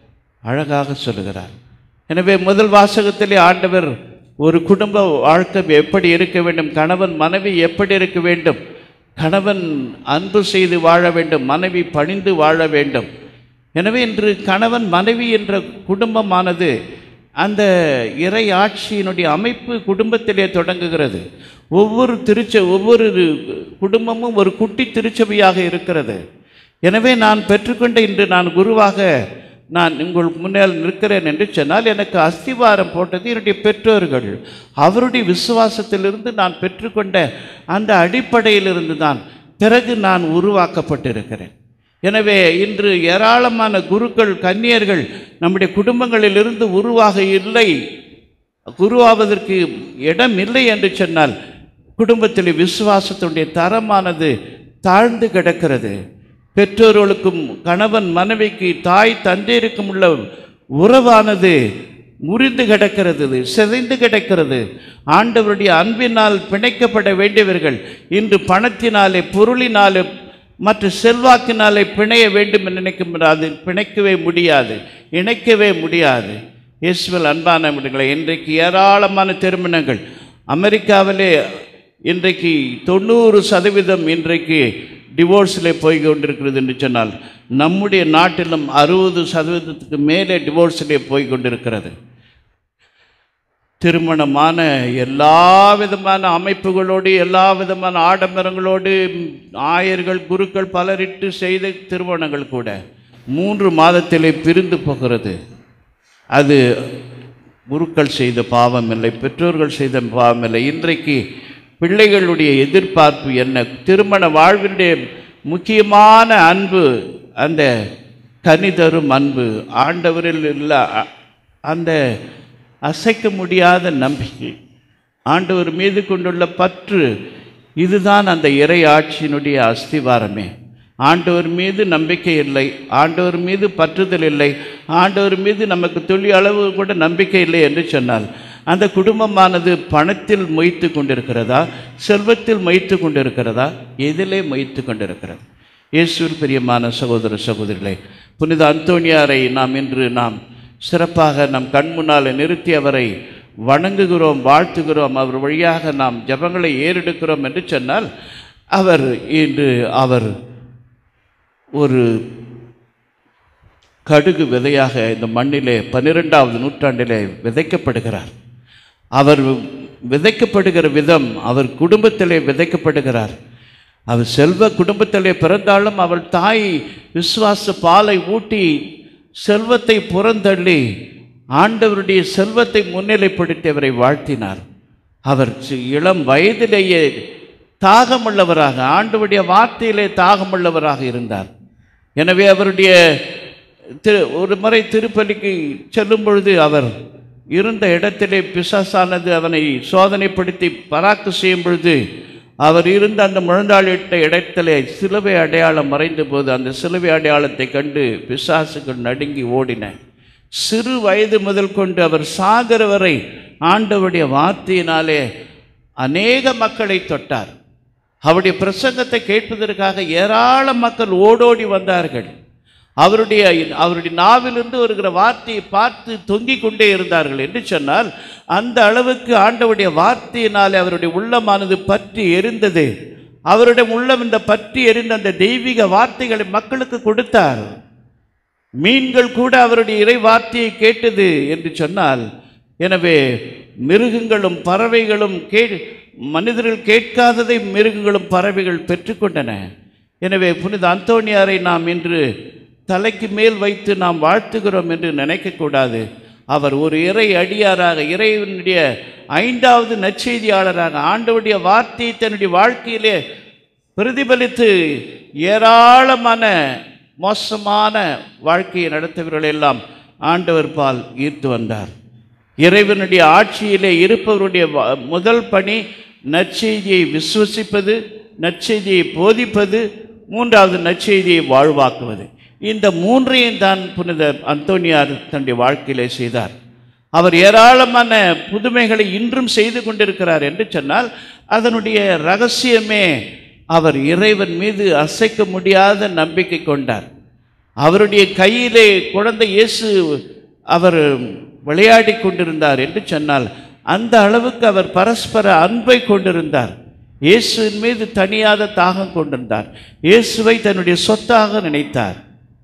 அழகாக சொல்லுகிறார் எனவே முதல் வாசகத்திலே ஆண்டவர் ஒரு குடும்ப வாழ்க்கை எப்படி இருக்க வேண்டும் கணவன் மனைவி எப்படி இருக்க வேண்டும் கணவன் அன்பு செய்து வாழ வேண்டும் மனைவி பணிந்து வாழ வேண்டும் எனவே இன்று கணவன் மனைவி என்ற குடும்பமானது அந்த இறை ஆட்சியினுடைய அமைப்பு குடும்பத்திலே தொடங்குகிறது ஒவ்வொரு திருச்ச ஒவ்வொரு குடும்பமும் ஒரு குட்டி திருச்சபையாக இருக்கிறது எனவே நான் பெற்றுக்கொண்ட இன்று நான் குருவாக நான் உங்கள் முன்னால் நிற்கிறேன் என்று சொன்னால் எனக்கு அஸ்திவாரம் போட்டது என்னுடைய பெற்றோர்கள் அவருடைய விசுவாசத்திலிருந்து நான் பெற்றுக்கொண்ட அந்த அடிப்படையிலிருந்து தான் பிறகு நான் உருவாக்கப்பட்டிருக்கிறேன் எனவே இன்று ஏராளமான குருக்கள் கன்னியர்கள் நம்முடைய குடும்பங்களிலிருந்து உருவாக இல்லை குருவாவதற்கு இடம் இல்லை என்று சொன்னால் குடும்பத்தில் விசுவாசத்தினுடைய தரமானது தாழ்ந்து கிடக்கிறது பெற்றோர்களுக்கும் கணவன் மனைவிக்கு தாய் தந்தையருக்கும் உள்ள உறவானது முறிந்து கிடக்கிறது சிதைந்து கிடக்கிறது ஆண்டவருடைய அன்பினால் பிணைக்கப்பட வேண்டியவர்கள் இன்று பணத்தினாலே பொருளினாலே மற்ற செல்வாக்கினாலே பிணைய வேண்டும் என்று நினைக்கும் அது பிணைக்கவே முடியாது இணைக்கவே முடியாது இயேசுவில் அன்பான விடுங்களை இன்றைக்கு ஏராளமான திருமணங்கள் அமெரிக்காவிலே இன்றைக்கு தொண்ணூறு சதவீதம் இன்றைக்கு டிவோர்ஸில் போய் கொண்டிருக்கிறது என்று சொன்னால் நம்முடைய நாட்டிலும் அறுபது சதவீதத்துக்கு மேலே டிவோர்ஸிலே போய் கொண்டிருக்கிறது திருமணமான எல்லா விதமான அமைப்புகளோடு எல்லா விதமான ஆடம்பரங்களோடு ஆயர்கள் குருக்கள் பலரிட்டு செய்த திருமணங்கள் கூட மூன்று மாதத்திலே பிரிந்து போகிறது அது குருக்கள் செய்த பாவம் இல்லை பெற்றோர்கள் செய்த பாவம் இல்லை இன்றைக்கு பிள்ளைகளுடைய எதிர்பார்ப்பு என்ன திருமண வாழ்வினுடைய முக்கியமான அன்பு அந்த கனி தரும் அன்பு ஆண்டவரில் உள்ள அ- அந்த அசைக்க முடியாத நம்பிக்கை ஆண்டவர் மீது கொண்டுள்ள பற்று இதுதான் அந்த இறை ஆட்சியினுடைய அஸ்திவாரமே ஆண்டவர் மீது நம்பிக்கை இல்லை ஆண்டவர் மீது பற்றுதல் இல்லை ஆண்டவர் மீது நமக்கு துளி அளவு கூட நம்பிக்கை இல்லை என்று சொன்னால் அந்த குடும்பமானது பணத்தில் மொய்த்து கொண்டிருக்கிறதா செல்வத்தில் மொய்த்து கொண்டிருக்கிறதா எதிலே மொய்த்து கொண்டிருக்கிறது இயேசுவில் பிரியமான சகோதர சகோதரிகளே புனித அந்தோணியாரை நாம் இன்று நாம் சிறப்பாக நம் கண் முன்னால் நிறுத்தி அவரை வணங்குகிறோம் வாழ்த்துகிறோம் அவர் வழியாக நாம் ஜெபங்களை ஏறெடுக்கிறோம் என்று சொன்னால் அவர் இன்று அவர் ஒரு கடுகு விதையாக இந்த மண்ணிலே பன்னிரெண்டாவது நூற்றாண்டிலே விதைக்கப்படுகிறார் அவர் விதைக்கப்படுகிற விதம் அவர் குடும்பத்திலே விதைக்கப்படுகிறார் அவர் செல்வ குடும்பத்திலே பிறந்தாலும் அவள் தாய் விசுவாச பாலை ஊட்டி செல்வத்தை புறந்தள்ளி ஆண்டவருடைய செல்வத்தை முன்னிலைப்படுத்தி அவரை வாழ்த்தினார் அவர் சி- இளம் வயதிலேயே தாகமுள்ளவராக ஆண்டவருடைய வார்த்தையிலே தாகமுள்ளவராக இருந்தார் எனவே அவருடைய திரு ஒரு முறை திருப்பலிக்கு செல்லும் பொழுது அவர் இருந்த இடத்திலே பிசாசானது அவனை சோதனைப்படுத்தி பராக்கு செய்யும் பொழுது அவர் இருந்த அந்த முழந்தாளிட்ட இடத்திலே சிலுவை அடையாளம் மறைந்த போது அந்த சிலுவை அடையாளத்தை கண்டு பிசாசுகள் நடுங்கி ஓடின சிறு வயது முதல் கொண்டு அவர் சாகர வரை ஆண்டவருடைய வார்த்தையினாலே அநேக மக்களை தொட்டார் அவருடைய பிரசங்கத்தை கேட்பதற்காக ஏராள மக்கள் ஓடோடி வந்தார்கள் அவருடைய அவருடைய நாவிலிருந்து வருகிற வார்த்தையை பார்த்து தொங்கிக் கொண்டே இருந்தார்கள் என்று சொன்னால் அந்த அளவுக்கு ஆண்டவருடைய வார்த்தையினாலே அவருடைய உள்ளமானது பற்றி எரிந்தது அவருடைய உள்ளம் இந்த பற்றி எரிந்த அந்த தெய்வீக வார்த்தைகளை மக்களுக்கு கொடுத்தார் மீன்கள் கூட அவருடைய இறை வார்த்தையை கேட்டது என்று சொன்னால் எனவே மிருகங்களும் பறவைகளும் கே மனிதர்கள் கேட்காததை மிருகங்களும் பறவைகள் பெற்றுக்கொண்டன எனவே புனித அந்தோணியாரை நாம் இன்று தலைக்கு மேல் வைத்து நாம் வாழ்த்துகிறோம் என்று நினைக்கக்கூடாது அவர் ஒரு இறை அடியாராக இறைவனுடைய ஐந்தாவது நற்செய்தியாளராக ஆண்டவருடைய வார்த்தையை தன்னுடைய வாழ்க்கையிலே பிரதிபலித்து ஏராளமான மோசமான வாழ்க்கையை நடத்துகிறவர்கள் எல்லாம் ஆண்டவர் பால் ஈர்த்து வந்தார் இறைவனுடைய ஆட்சியிலே இருப்பவருடைய வ- முதல் பணி நற்செய்தியை விசுவசிப்பது நற்செய்தியை போதிப்பது மூன்றாவது நற்செய்தியை வாழ்வாக்குவது இந்த மூன்றையும் தான் புனித அந்தோனியார் தன்னுடைய வாழ்க்கையிலே செய்தார் அவர் ஏராளமான புதுமைகளை இன்றும் செய்து கொண்டிருக்கிறார் என்று சொன்னால் அதனுடைய ரகசியமே அவர் இறைவன் மீது அசைக்க முடியாத நம்பிக்கை கொண்டார் அவருடைய கையிலே குழந்தை இயேசு அவர் விளையாடி கொண்டிருந்தார் என்று சொன்னால் அந்த அளவுக்கு அவர் பரஸ்பர அன்பை கொண்டிருந்தார் இயேசுவின் மீது தனியாத தாகம் கொண்டிருந்தார் இயேசுவை தன்னுடைய சொத்தாக நினைத்தார்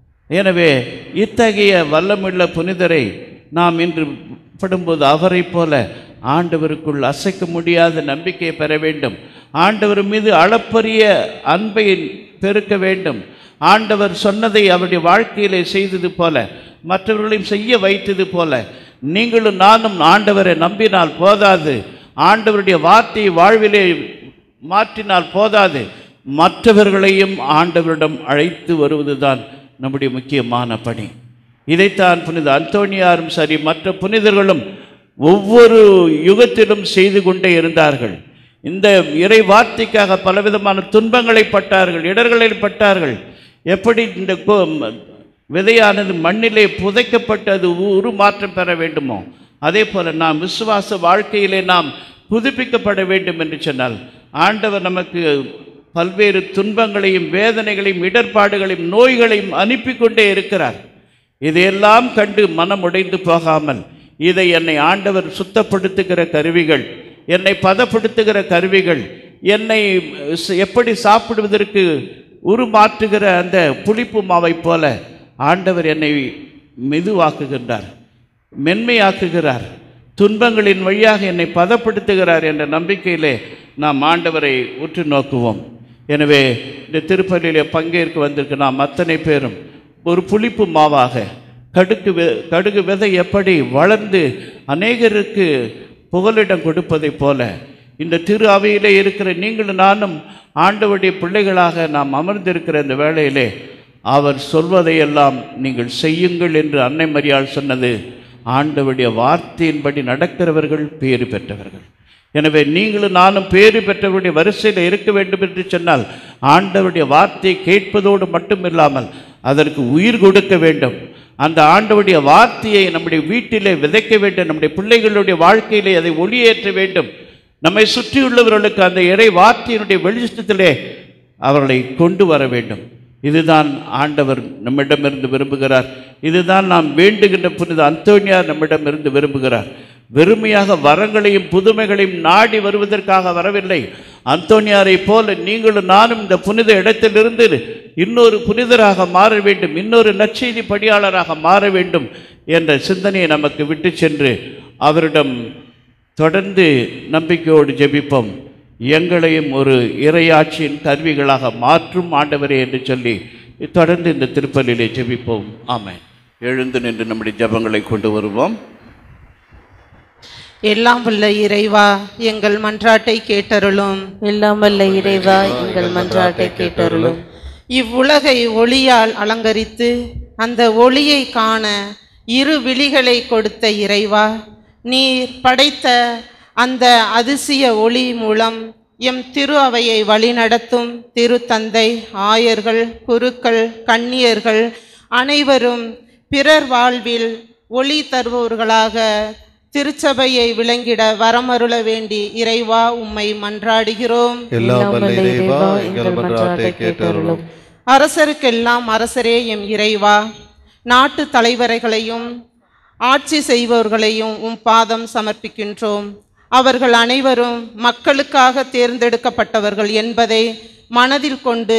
எனவே இத்தகைய வல்லமுள்ள புனிதரை நாம் இன்று படும்போது அவரைப் போல ஆண்டவருக்குள் அசைக்க முடியாத நம்பிக்கையை பெற வேண்டும் ஆண்டவர் மீது அளப்பரிய அன்பை பெருக்க வேண்டும் ஆண்டவர் சொன்னதை அவருடைய வாழ்க்கையிலே செய்தது போல மற்றவர்களையும் செய்ய வைத்தது போல நீங்களும் நானும் ஆண்டவரை நம்பினால் போதாது ஆண்டவருடைய வார்த்தையை வாழ்விலே மாற்றினால் போதாது மற்றவர்களையும் ஆண்டவரிடம் அழைத்து வருவதுதான் நம்முடைய முக்கியமான பணி இதைத்தான் புனித அந்தோணியாரும் சரி மற்ற புனிதர்களும் ஒவ்வொரு யுகத்திலும் செய்து கொண்டே இருந்தார்கள் இந்த இறை வார்த்தைக்காக பலவிதமான துன்பங்களை பட்டார்கள் இடர்களை பட்டார்கள் எப்படி இந்த கோ- விதையானது மண்ணிலே புதைக்கப்பட்டு அது உருமாற்றம் பெற வேண்டுமோ அதே போல நாம் விசுவாச வாழ்க்கையிலே நாம் புதுப்பிக்கப்பட வேண்டும் என்று சொன்னால் ஆண்டவர் நமக்கு பல்வேறு துன்பங்களையும் வேதனைகளையும் இடர்பாடுகளையும் நோய்களையும் அனுப்பி கொண்டே இருக்கிறார் இதையெல்லாம் கண்டு மனம் உடைந்து போகாமல் இதை என்னை ஆண்டவர் சுத்தப்படுத்துகிற கருவிகள் என்னை பதப்படுத்துகிற கருவிகள் என்னை ச- எப்படி சாப்பிடுவதற்கு உருமாற்றுகிற அந்த புளிப்பு மாவைப் போல ஆண்டவர் என்னை மெதுவாக்குகின்றார் மென்மையாக்குகிறார் துன்பங்களின் வழியாக என்னை பதப்படுத்துகிறார் என்ற நம்பிக்கையிலே நாம் ஆண்டவரை உற்று நோக்குவோம் எனவே இந்த திருப்பலியிலே பங்கேற்க வந்திருக்க நாம் அத்தனை பேரும் ஒரு புளிப்பு மாவாக கடுகு வெ கடுகு விதை எப்படி வளர்ந்து அநேகருக்கு புகலிடம் கொடுப்பதைப் போல இந்த திரு அவையிலே இருக்கிற நீங்களும் நானும் ஆண்டவருடைய பிள்ளைகளாக நாம் அமர்ந்திருக்கிற இந்த வேளையிலே அவர் சொல்வதையெல்லாம் நீங்கள் செய்யுங்கள் என்று அன்னை மரியாள் சொன்னது ஆண்டவருடைய வார்த்தையின்படி நடக்கிறவர்கள் பேறு பெற்றவர்கள் எனவே நீங்களும் நானும் பேறு பெற்றவருடைய வரிசையில் இருக்க வேண்டும் என்று சொன்னால் ஆண்டவருடைய வார்த்தையை கேட்பதோடு மட்டுமில்லாமல் அதற்கு உயிர் கொடுக்க வேண்டும் அந்த ஆண்டவருடைய வார்த்தையை நம்முடைய வீட்டிலே விதைக்க வேண்டும் நம்முடைய பிள்ளைகளுடைய வாழ்க்கையிலே அதை ஒளியேற்ற வேண்டும் நம்மை சுற்றியுள்ளவர்களுக்கு அந்த இறை வார்த்தையினுடைய வெளிச்சத்திலே அவர்களை கொண்டு வர வேண்டும் இதுதான் ஆண்டவர் நம்மிடமிருந்து விரும்புகிறார் இதுதான் நாம் வேண்டுகின்ற புனித அந்தோனியார் நம்மிடமிருந்து விரும்புகிறார் வெறுமையாக வரங்களையும் புதுமைகளையும் நாடி வருவதற்காக வரவில்லை அந்தோனியாரை போல நீங்களும் நானும் இந்த புனித இடத்திலிருந்து இன்னொரு புனிதராக மாற வேண்டும் இன்னொரு நற்செய்தி படியாளராக மாற வேண்டும் என்ற சிந்தனையை நமக்கு விட்டு சென்று அவரிடம் தொடர்ந்து நம்பிக்கையோடு ஜெபிப்போம் எங்களையும் ஒரு இறையாட்சியின் கருவிகளாக மாற்றும் ஆண்டவரே என்று சொல்லி தொடர்ந்து இந்த திருப்பலிலே ஜெபிப்போம் ஆமென் எழுந்து நின்று நம்முடைய ஜெபங்களை கொண்டு வருவோம் எல்லாம் வல்ல இறைவா எங்கள் மன்றாட்டை கேட்டருளும் எல்லாம் வல்ல இறைவா எங்கள் மன்றாட்டை கேட்டருளும் இவ்வுலகை ஒளியால் அலங்கரித்து அந்த ஒளியை காண இரு விழிகளை கொடுத்த இறைவா நீர் படைத்த அந்த அதிசய ஒளி மூலம் எம் திரு அவையை வழிநடத்தும் திருத்தந்தை ஆயர்கள் குருக்கள் கன்னியர்கள் அனைவரும் பிறர் வாழ்வில் ஒளி தருபவர்களாக திருச்சபையை விளங்கிட வரமருள வேண்டி இறைவா உம்மை மன்றாடுகிறோம் எல்லாம் வல்ல இறைவா எங்கள் மன்றாட்டை கேட்டருளும் அரசருக்கெல்லாம் அரசரே எம் இறைவா நாட்டு தலைவர்களையும் ஆட்சி செய்பவர்களையும் உம் பாதம் சமர்ப்பிக்கின்றோம் அவர்கள் அனைவரும் மக்களுக்காக தேர்ந்தெடுக்கப்பட்டவர்கள் என்பதை மனதில் கொண்டு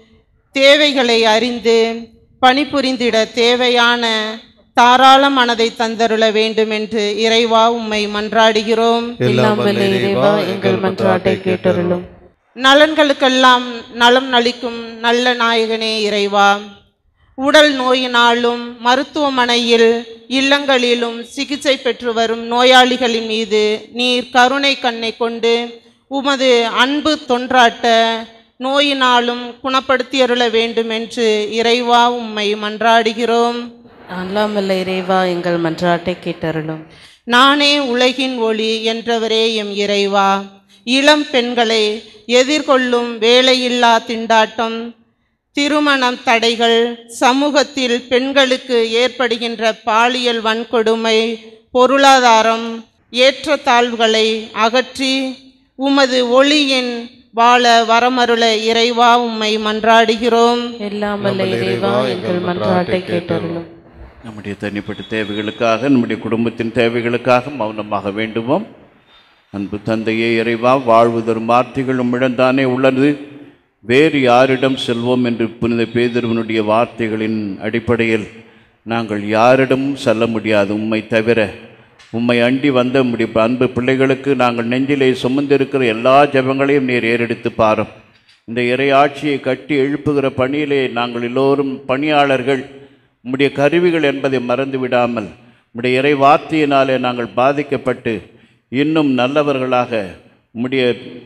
தேவைகளை அறிந்து பணிபுரிந்திட தேவையான தாராள மனதை தந்தருள வேண்டும் என்று இறைவா உம்மை மன்றாடுகிறோம் எல்லாம் வல்ல இறைவா எங்கள் மன்றாட்டை கேட்டருளும் நலன்களுக்கெல்லாம் நலம் நலிக்கும் நல்ல நாயகனே இறைவா உடல் நோயினாலும் மருத்துவமனையில் இல்லங்களிலும் சிகிச்சை பெற்று வரும் நோயாளிகளின் மீது நீர் கருணை கண்ணை கொண்டு உமது அன்பு தொன்றாட்ட நோயினாலும் குணப்படுத்தியருள வேண்டும் என்று இறைவா உம்மை மன்றாடுகிறோம் அல்லாமல்ல இறைவா எங்கள் மன்றாட்டை கேட்டருளும் நானே உலகின் ஒளி என்றவரே எம் இறைவா இளம் பெண்களை எதிர்கொள்ளும் வேலையில்லா திண்டாட்டம் திருமணம் தடைகள் சமூகத்தில் பெண்களுக்கு ஏற்படுகின்ற பாலியல் வன்கொடுமை பொருளாதாரம் ஏற்றத்தாழ்வுகளை அகற்றி உமது ஒளியின் வாழ வரமருள இறைவா உம்மை மன்றாடுகிறோம் எல்லாம் வல்ல இறைவா எங்கள் மன்றாட்டை கேட்டருளும் நம்முடைய தனிப்பட்ட தேவைகளுக்காக நம்முடைய குடும்பத்தின் தேவைகளுக்காக மௌனமாக வேண்டுவோம் அன்பு தந்தையே இறைவா வாழ்வு தரும் வார்த்தைகள் உம்மிடம்தானே உள்ளது வேறு யாரிடம் செல்வோம் என்று புனித பேதுருவனுடைய வார்த்தைகளின் அடிப்படையில் நாங்கள் யாரிடமும் செல்ல முடியாது உம்மை தவிர உம்மை அண்டி வந்த முடிய அன்பு பிள்ளைகளுக்கு நாங்கள் நெஞ்சிலே சுமந்திருக்கிற எல்லா ஜெபங்களையும் நீர் ஏறெடுத்து பாரும் இந்த இறை ஆட்சியை கட்டி எழுப்புகிற பணியிலே நாங்கள் எல்லோரும் பணியாளர்கள் உம்முடைய கருவிகள் என்பதை மறந்து விடாமல் உம்முடைய இறை வார்த்தையினாலே நாங்கள் பாதிக்கப்பட்டு இன்னும் நல்லவர்களாக உம்முடைய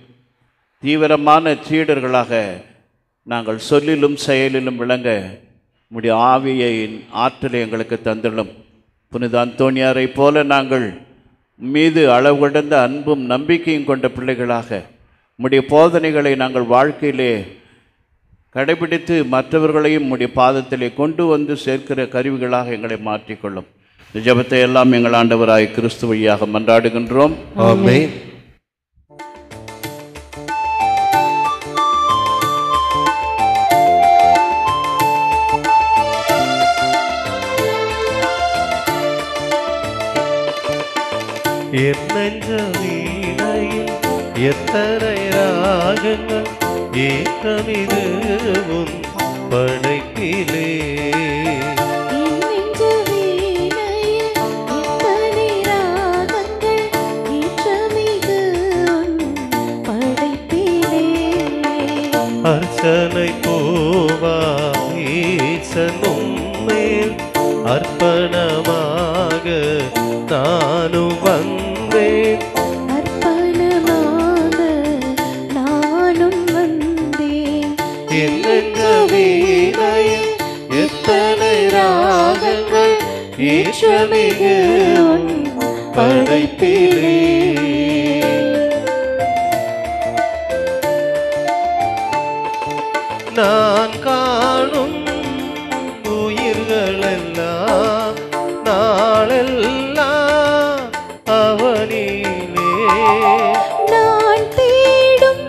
தீவிரமான சீடர்களாக நாங்கள் சொல்லிலும் செயலிலும் விளங்க உம்முடைய ஆவியை ஆற்றலை எங்களுக்கு தந்துள்ளோம் புனித அந்தோணியாரை போல நாங்கள் மீது அளவு கடந்த அன்பும் நம்பிக்கையும் கொண்ட பிள்ளைகளாக உம்முடைய போதனைகளை நாங்கள் வாழ்க்கையிலே கடைபிடித்து மற்றவர்களையும் உம்முடைய பாதத்திலே கொண்டு வந்து சேர்க்கிற கருவிகளாக எங்களை மாற்றிக்கொள்ளும் இந்த ஜெபத்தை எல்லாம் எங்கள் ஆண்டவராய் கிறிஸ்து வழியாக மன்றாடுகின்றோம் ஆமென் என் நெஞ்ச வீணையில் எத்தனை ராகங்கள் ஏக்கமிது உன் படைப்பிலே என் நெஞ்ச வீணையில் எத்தனை ராகங்கள் ஏற்றமிகு உன் படைப்பிலே அர்ச்சனை போவாய் ஈசனும் மேல் அர்ப்பணமாக நானும் வந்தேன் அர்ப்பணமாக நானும் வந்தேன் என் நெஞ்ச வீணையில் எத்தனை ராகங்கள் ஏற்றமிகு உன் படைப்பிலே நான் காணும் உயிர்களெல்லாம் நாளெல்லாம் அவனிலே நான் தேடும்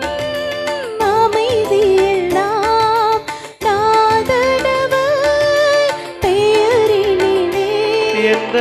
அமைதியெல்லாம் நாதனவர் பெயரினிலே எந்த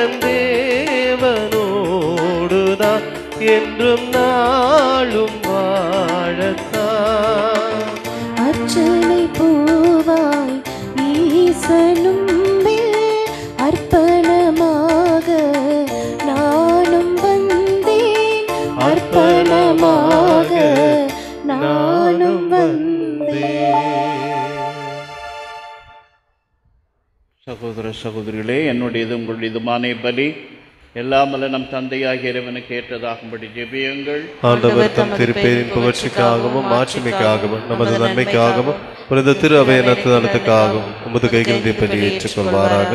தேவனோடுதான் என்றும் நாளும் வாழத்தான் அர்ச்சனை பூவாய் ஈசனும் மேல் அர்ப்பணமாக நானும் வந்தேன் அர்ப்பணமாக நானும் வந்தேன் சகோதர சகோதரிகளே என்னுடையது உங்களுடையதுமான பலி எல்லாமல்ல நம் தந்தையாகிய இறைவனுக்கு ஏற்றதாகும்படி ஜெபியுங்கள் ஆண்டவர் தம் திருப்பேரின் புகழ்ச்சிக்காகவும் மாட்சிமைக்காகவும் நமது நன்மைக்காகவும் புனித திரு அவை நலத்துக்காகவும் உமது கைகள் தீப்பற்றி ஏற்றுக்கொள்வாராக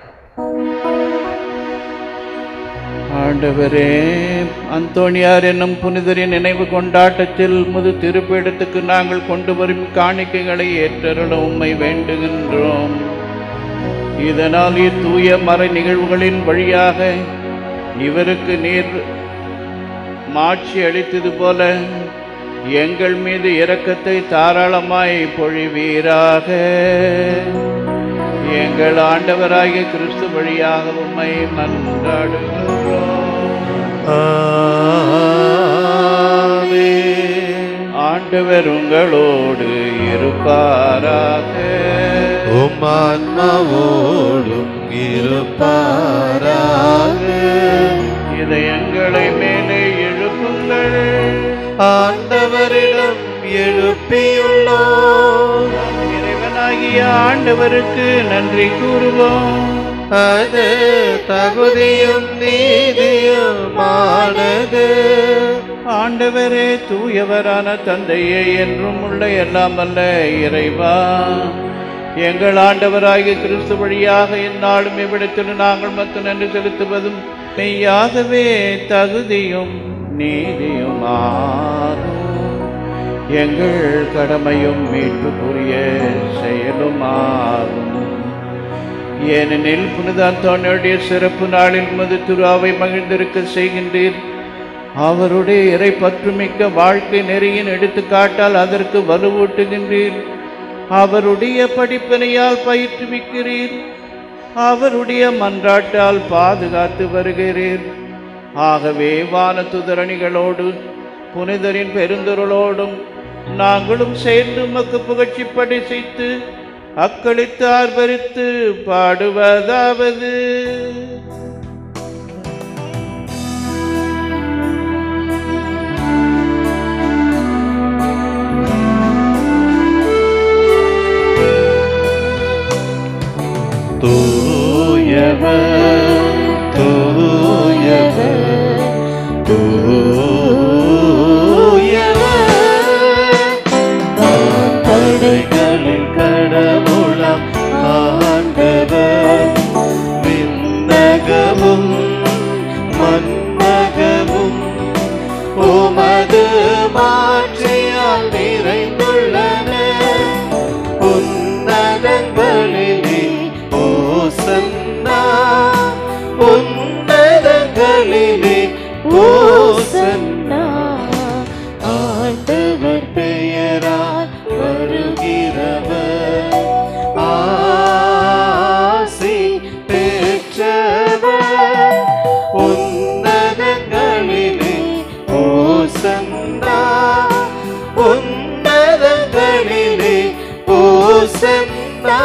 ஆண்டவரே அந்தோணியார் என்னும் புனிதரின் நினைவு கொண்டாட்டத்தில் முது திருப்பீடத்துக்கு நாங்கள் கொண்டு வரும் காணிக்கைகளை ஏற்றருள உம்மை வேண்டுகின்றோம் இதனால் இத்தூய மறை நிகழ்வுகளின் வழியாக இவருக்கு நீர் மாட்சி அளித்தது போல எங்கள் மீது இரக்கத்தை தாராளமாய் பொழிவீராக எங்கள் ஆண்டவராகிய கிறிஸ்து வழியாக உம்மை மன்றாடுகிறோம் ஆண்டவர் உங்களோடு இருப்பாராக உம் ஆன்மாவோடும் இருப்பாராக இதயங்களை மேலே எழுப்புங்கள் ஆண்டவரிடம் எழுப்பியுள்ளோம் இறைவனாகிய ஆண்டவருக்கு நன்றி கூறுவோம் அது தகுதியும் நீதியுமானது ஆண்டவரே தூயவரான தந்தையே என்றும் உள்ள எல்லாம் அல்ல இறைவா எங்கள் ஆண்டவராகிய கிறிஸ்து வழியாக இந்நாளும் இவ்விடத்தில் நாங்கள் மத்து நன்றி செலுத்துவதும் மெய்யாகவே தகுதியும் நீதியுமாகும் எங்கள் கடமையும் மீட்புக்குரிய செயலுமாகும் ஏனெனில் புனித அந்தோனியுடைய சிறப்பு நாளில் மது துராவை மகிழ்ந்திருக்க செய்கின்றீர் அவருடைய இறை பற்றுமிக்க வாழ்க்கை நெறியின் எடுத்துக்காட்டால் அதற்கு வலுவூட்டுகின்றீர் அவருடைய படிப்பினையால் பயிற்றுவிக்கிறீர் அவருடைய மன்றாட்டால் பாதுகாத்து வருகிறீர் ஆகவே வானத்துதரணிகளோடு புனிதரின் பெருந்தொருளோடும் நாங்களும் சேர்ந்து உமக்கு புகழ்ச்சிப்படை செய்து அக்களித்து ஆர்ப்பரித்து பாடுவதாவது தூயவர் தூயவர் தூயவர் படைகளின் கடவுளம் ஆண்டவர் விண்ணகமும் மன்னகமும் உமது மாற்றியால் நிறைந்துள்ளன உன்னதங்களிலே ஓசன்னா உன்னதங்களிலே ஓசன்னா ஆண்டவர் பெயரால் வருகிறவர் ஆசி பெற்றவர் உன்னதங்களிலே ஓசன்னா உன்னதங்களிலே ஓசன்னா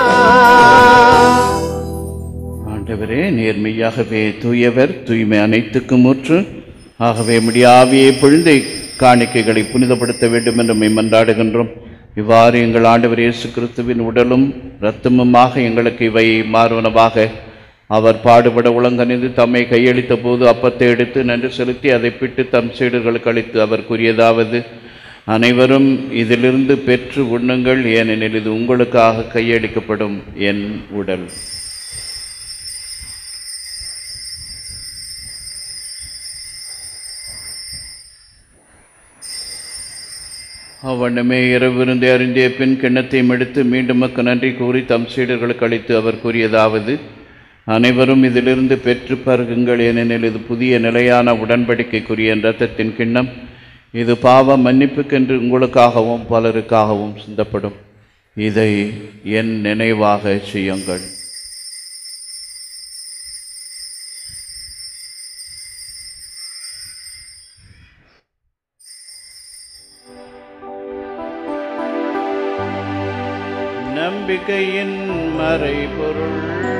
ஆண்டவரே நேர்மையாகவே தூயவர் தூய்மை அனைத்துக்கும் ஊற்று ஆகவே உம்முடைய ஆவியை பொழுதை காணிக்கைகளை புனிதப்படுத்த வேண்டும் என்று மெய் மன்றாடுகின்றோம் இவ்வாறு எங்கள் ஆண்டவர் இயேசு கிறிஸ்துவின் உடலும் இரத்தமுமாக எங்களுக்கு இவை மாறுவனவாக அவர் பாடுபட உளங்கணிந்து தம்மை கையளித்த போது அப்பத்தை எடுத்து நன்றி செலுத்தி அதை பிட்டு தம் சீடர்களுக்கு அளித்து அவர் கூறியதாவது அனைவரும் இதிலிருந்து பெற்று உண்ணுங்கள் ஏனெனில் இது உங்களுக்காக கையளிக்கப்படும் என் உடல் அவ்வண்ணமே இரவிருந்தை அருந்திய பின் கிண்ணத்தையும் எடுத்து மீண்டும் மக்கு நன்றி கூறி தம் சீடர்களுக்கு அளித்து அவர் கூறியதாவது அனைவரும் இதிலிருந்து பெற்று பருகுங்கள் ஏனெனில் இது புதிய நிலையான உடன்படிக்கைக்குரிய என் இரத்தத்தின் கிண்ணம் இது பாவ மன்னிப்புக்கென்று உங்களுக்காகவும் பலருக்காகவும் சிந்தப்படும் இதை என் நினைவாக செய்யுங்கள் நம்பிக்கையின் மறைபொருள்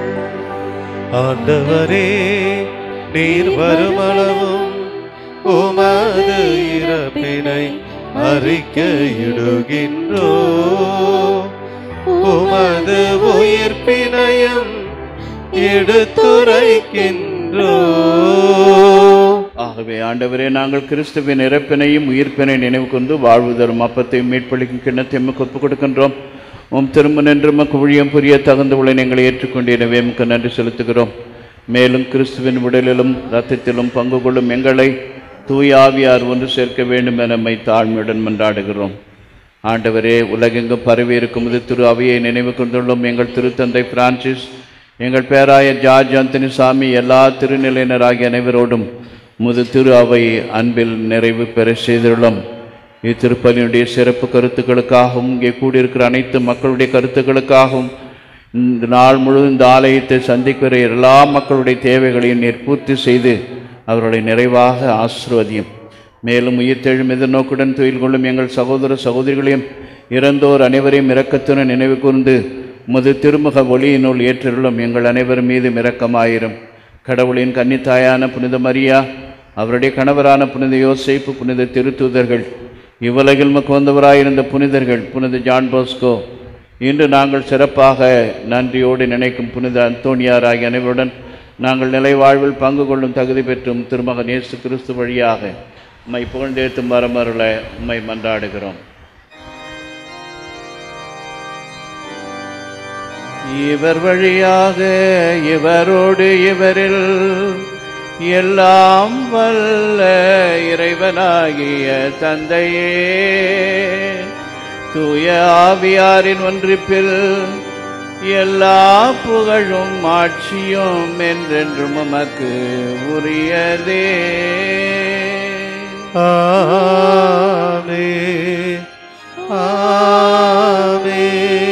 ஆண்டவரே நீர் வருமளவும் உமது இறப்பினை அறிக்கையிடுகின்றோ உமது உயிர்ப்பினையும் எடுத்துரைக்கின்றோ ஆகவே ஆண்டவரே நாங்கள் கிறிஸ்துவின் இறப்பினையும் உயிர்ப்பினை நினைவு கொண்டு வாழ்வு தரும் அப்பத்தையும் மீட்பளிக்கும் கிண்ணத்தையும் ஒப்புக் கொடுக்கின்றோம் உம் திரும்ப நின்று மக்கு ஊழியம் புரிய தகுந்த உள்ள எங்களை ஏற்றுக்கொண்டு எனவே உமக்கு நன்றி செலுத்துகிறோம் மேலும் கிறிஸ்துவின் உடலிலும் இரத்தத்திலும் பங்கு கொள்ளும் எங்களை தூய ஆவியார் ஒன்று சேர்க்க வேண்டும் என நம்மை தாழ்மையுடன் மன்றாடுகிறோம் ஆண்டவரே உலகெங்கும் பரவி இருக்கும் இது திரு அவையை நினைவு கொண்டுள்ளோம் எங்கள் திருத்தந்தை பிரான்சிஸ் எங்கள் பேராய ஜார்ஜ் அந்தனி சாமி எல்லா திருநிலையினராகிய அனைவரோடும் முது திரு அவை அன்பில் நிறைவு பெற செய்துள்ளோம் இத்திருப்பலினுடைய சிறப்பு கருத்துக்களுக்காகவும் இங்கே கூடியிருக்கிற அனைத்து மக்களுடைய கருத்துக்களுக்காகவும் இந்த நாள் முழுவதும் இந்த ஆலயத்தை சந்திக்கிற எல்லா மக்களுடைய தேவைகளையும் நீர் பூர்த்தி செய்து அவர்களை நிறைவாக ஆசிர்வதியும் மேலும் உயிர்த்தெழும் எதிர்நோக்குடன் துயில் கொள்ளும் எங்கள் சகோதர சகோதரிகளையும் இறந்தோர் அனைவரையும் இரக்கத்துடன் நினைவு கூர்ந்து உமது திருமுக ஒளியினுள் ஏற்றிருளும் எங்கள் அனைவர் மீதும் இரக்கமாயிரும் கடவுளின் கன்னித்தாயான புனித மரியா அவருடைய கணவரான புனித யோசேப்பு புனித திருத்தூதர்கள் இவ்வுலகில் மக்கு வந்தவராயிருந்த புனிதர்கள் புனித ஜான் போஸ்கோ இன்று நாங்கள் சிறப்பாக நன்றியோடு நினைக்கும் புனித அந்தோணியார் ஆகிய அனைவருடன் நாங்கள் நிலை வாழ்வில் பங்கு கொள்ளும் தகுதி பெற்றும் திருமகன் இயேசு கிறிஸ்து வழியாக உம்மை புகழ்ந்தேத்தும் வரமருள உம்மை மன்றாடுகிறோம் இவர் வழியாக இவரோடு இவரில் எல்லாம் வல்ல இறைவனாகிய தந்தையே தூய ஆவியாரின் ஒன்றிப்பில் எல்லா புகழும் ஆட்சியும் என்றென்றும் உமக்கு உரியதே ஆமே ஆமே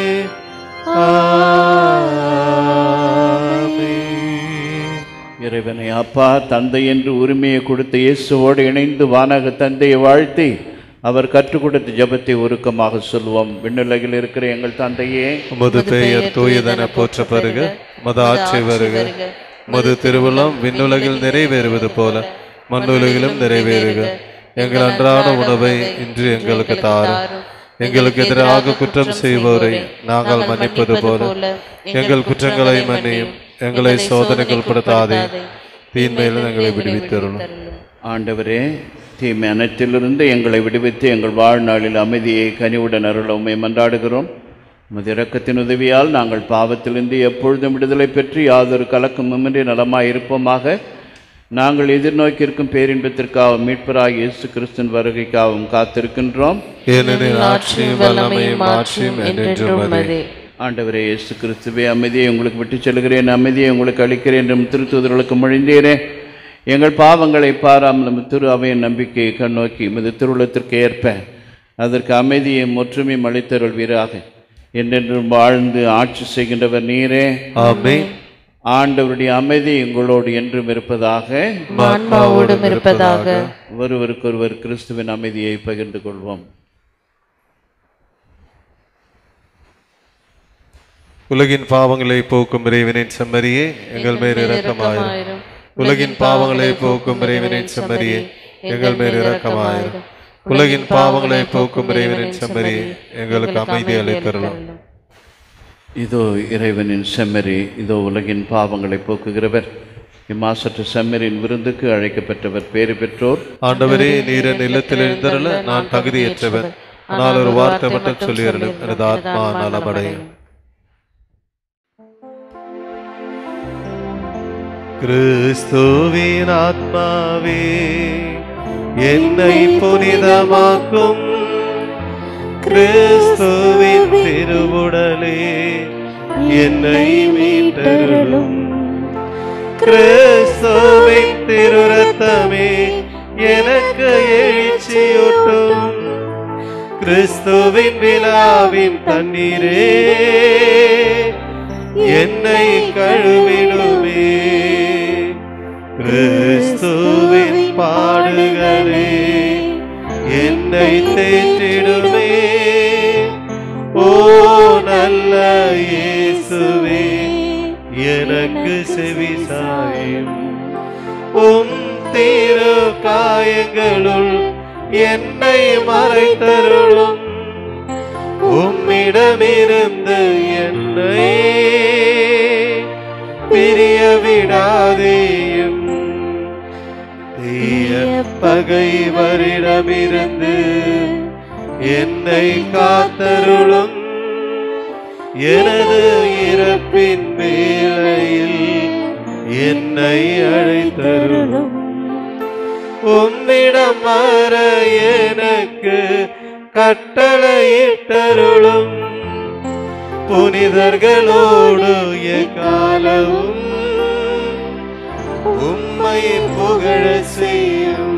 ஆமே இறைவனை அப்பா தந்தை என்று உரிமையை கொடுத்த இயேசுவோடு இணைந்து வானக தந்தையை வாழ்த்தி அவர் கற்றுக் கொடுத்த ஜெபத்தை உருக்கமாக சொல்வோம் விண்ணுலகில் இருக்கிற எங்கள் தந்தையே உமது பெயர் தூயதென போற்ற பருக உமது ஆட்சி வருக உமது திருவுளம் விண்ணுலகில் நிறைவேறுவது போல மண்ணுலகிலும் நிறைவேறுக எங்கள் அன்றாட உணவை இன்று எங்களுக்கு தாரும் எங்களுக்கு எதிராக குற்றம் செய்வோரை நாங்கள் மன்னிப்பது போல எங்கள் குற்றங்களை மன்னியும் எங்களை சோதனைகள் படுத்தாதே தீன்மையிலும் எங்களை விடுவித்தருளும் ஆண்டவரே தீமை அனைத்திலிருந்து எங்களை விடுவித்து எங்கள் வாழ்நாளில் அமைதியை கனிவுடன் அருள உம்மை மன்றாடுகிறோம் உமது இரக்கத்தின் உதவியால் நாங்கள் பாவத்திலிருந்து எப்பொழுதும் விடுதலை பெற்று யாதொரு கலக்கமின்றி நலமாய் இருப்போமாக நாங்கள் எதிர்நோக்கியிருக்கும் பேரின்பத்திற்காகவும் மீட்பராக இயேசு கிறிஸ்துவின் வருகைக்காகவும் காத்திருக்கின்றோம் ஏனெனில் ஆட்சியும் வல்லமையும் ஆட்சியும் என்றென்றும் அதே ஆண்டவரே இயேசு கிறிஸ்துவே அமைதியை உங்களுக்கு விட்டுச் செல்கிறேன் அமைதியை உங்களுக்கு அளிக்கிறேன் என்றும் திருத்துவதற்கு மொழிந்தேனே எங்கள் பாவங்களை பாராமல் திரு அவையின் நம்பிக்கையை கண்ணோக்கி உமது திருவுளத்திற்கு ஏற்ப அதற்கு அமைதியும் ஒற்றுமையும் அளித்தருள்வீராக என்றென்றும் வாழ்ந்து ஆட்சி செய்கின்றவர் நீரே ஆமென் ஆண்டவருடைய அமைதி உங்களோடு என்றும் இருப்பதாக ஆன்மாவோடும் இருப்பதாக ஒருவருக்கொருவர் கிறிஸ்துவின் அமைதியை பகிர்ந்து கொள்வோம் உலகின் பாவங்களை போக்கும் இறைவனின் செம்மறியே எங்கள் மேல் இரக்கமாயிரும் உலகின் பாவங்களை போக்கும் இறைவனின் செம்மறியே எங்கள் மேல் இரக்கமாயிரும் உலகின் பாவங்களை போக்கும் இறைவனின் செம்மறியே எங்களுக்கு அமைதி அளித்தருளும் இதோ இறைவனின் செம்மறி இதோ உலகின் பாவங்களை போக்குகிறவர் இம்மாசற்ற செம்மறின் விருந்துக்கு அழைக்கப்பட்டவர் பேறு பெற்றோர் ஆண்டவரே நீர நிலத்தில் எழுந்தருள நான் தகுதியற்றவன் ஆனால் ஒரு வார்த்தை மட்டும் சொல்லியருளும் எனது ஆத்மா நலமடையும் கிறிஸ்துவின் ஆத்மாவே என்னை புனிதமாக்கும் கிறிஸ்துவின் திருவுடலே என்னை மீட்டருளும் கிறிஸ்துவின் திருரத்தமே எனக்கு எழுச்சியூட்டும் கிறிஸ்துவின் விழாவின் தண்ணீரே என்னை கழுவிடுமே கிறிஸ்துவின் பாடுகளே என்னை தேற்றிடுமே ஓ நல்ல இயேசுவே எனக்கு செவி சாயும் உம் திரு காயங்களுள் என்னை மறைத்தருளும் உம்மிடமிருந்து என்னை பிரிய விடாதேயும் தீய பகைவரிடமிருந்து என்னை காத்தருளும் எனது இறப்பின் வேளையில் என்னை அழைத்தருளும் உம்மிடம் வர எனக்கு கட்டளையிட்டருளும் புனிதர்களோடு எக்காலவும் உம்மை புகழ செய்யும்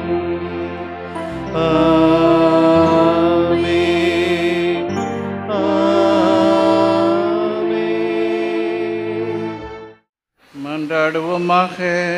ஆமென். ஆமென். மன்றாடுவோமாக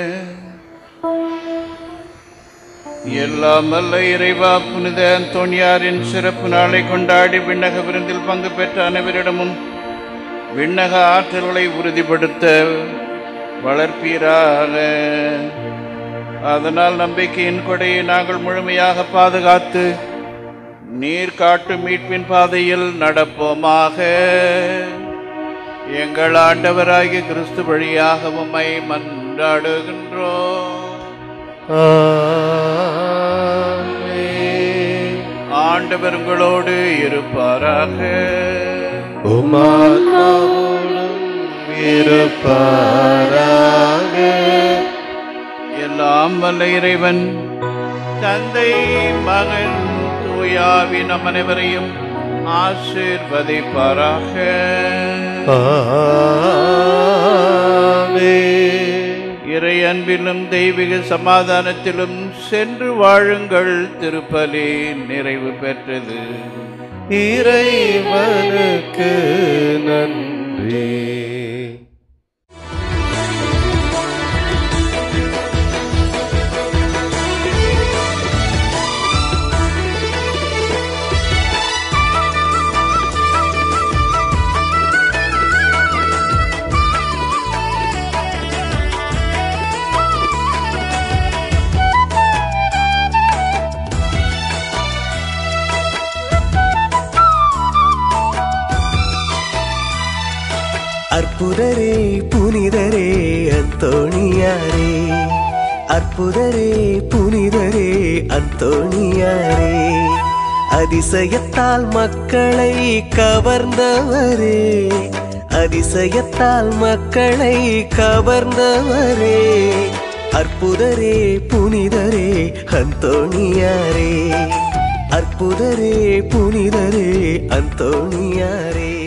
எல்லாம் வல்ல இறைவா புனித அந்தோணியாரின் சிறப்பு நாளை கொண்டாடி விண்ணக விருந்தில் பங்கு பெற்ற அனைவரிடமும் விண்ணக ஆற்றல்களை உறுதிப்படுத்த வளர்ப்பீராக அதனால் நம்பிக்கையின் கொடையை நாங்கள் முழுமையாக பாதுகாத்து நீர் காட்டும் மீட்பின் பாதையில் நடப்போமாக எங்கள் ஆண்டவராகிய கிறிஸ்து வழியாக உம்மை மன்றாடுகின்றோம் ஆமென். ஆண்டவர் உங்களோடு இருப்பாராக உமாத்மாவோடும் இருப்பாராக எல்லாம் வல்ல இறைவன் தந்தை மகன் தூயாவி நம் அனைவரையும் ஆசீர்வதிப்பாராக ஆமென். இறை அன்பிலும் தெய்வீக சமாதானத்திலும் சென்று வாழுங்கள் திருப்பலி நிறைவு பெற்றது இறைவனுக்கு நன்றி அற்புதரே புனிதரே அந்தோணியாரே அற்புதரே புனிதரே அந்தோணியாரே அதிசயத்தால் மக்களை கவர்ந்தவரே அதிசயத்தால் மக்களை கவர்ந்தவரே அற்புதரே புனிதரே அந்தோணியாரே அற்புதரே புனிதரே அந்தோணியாரே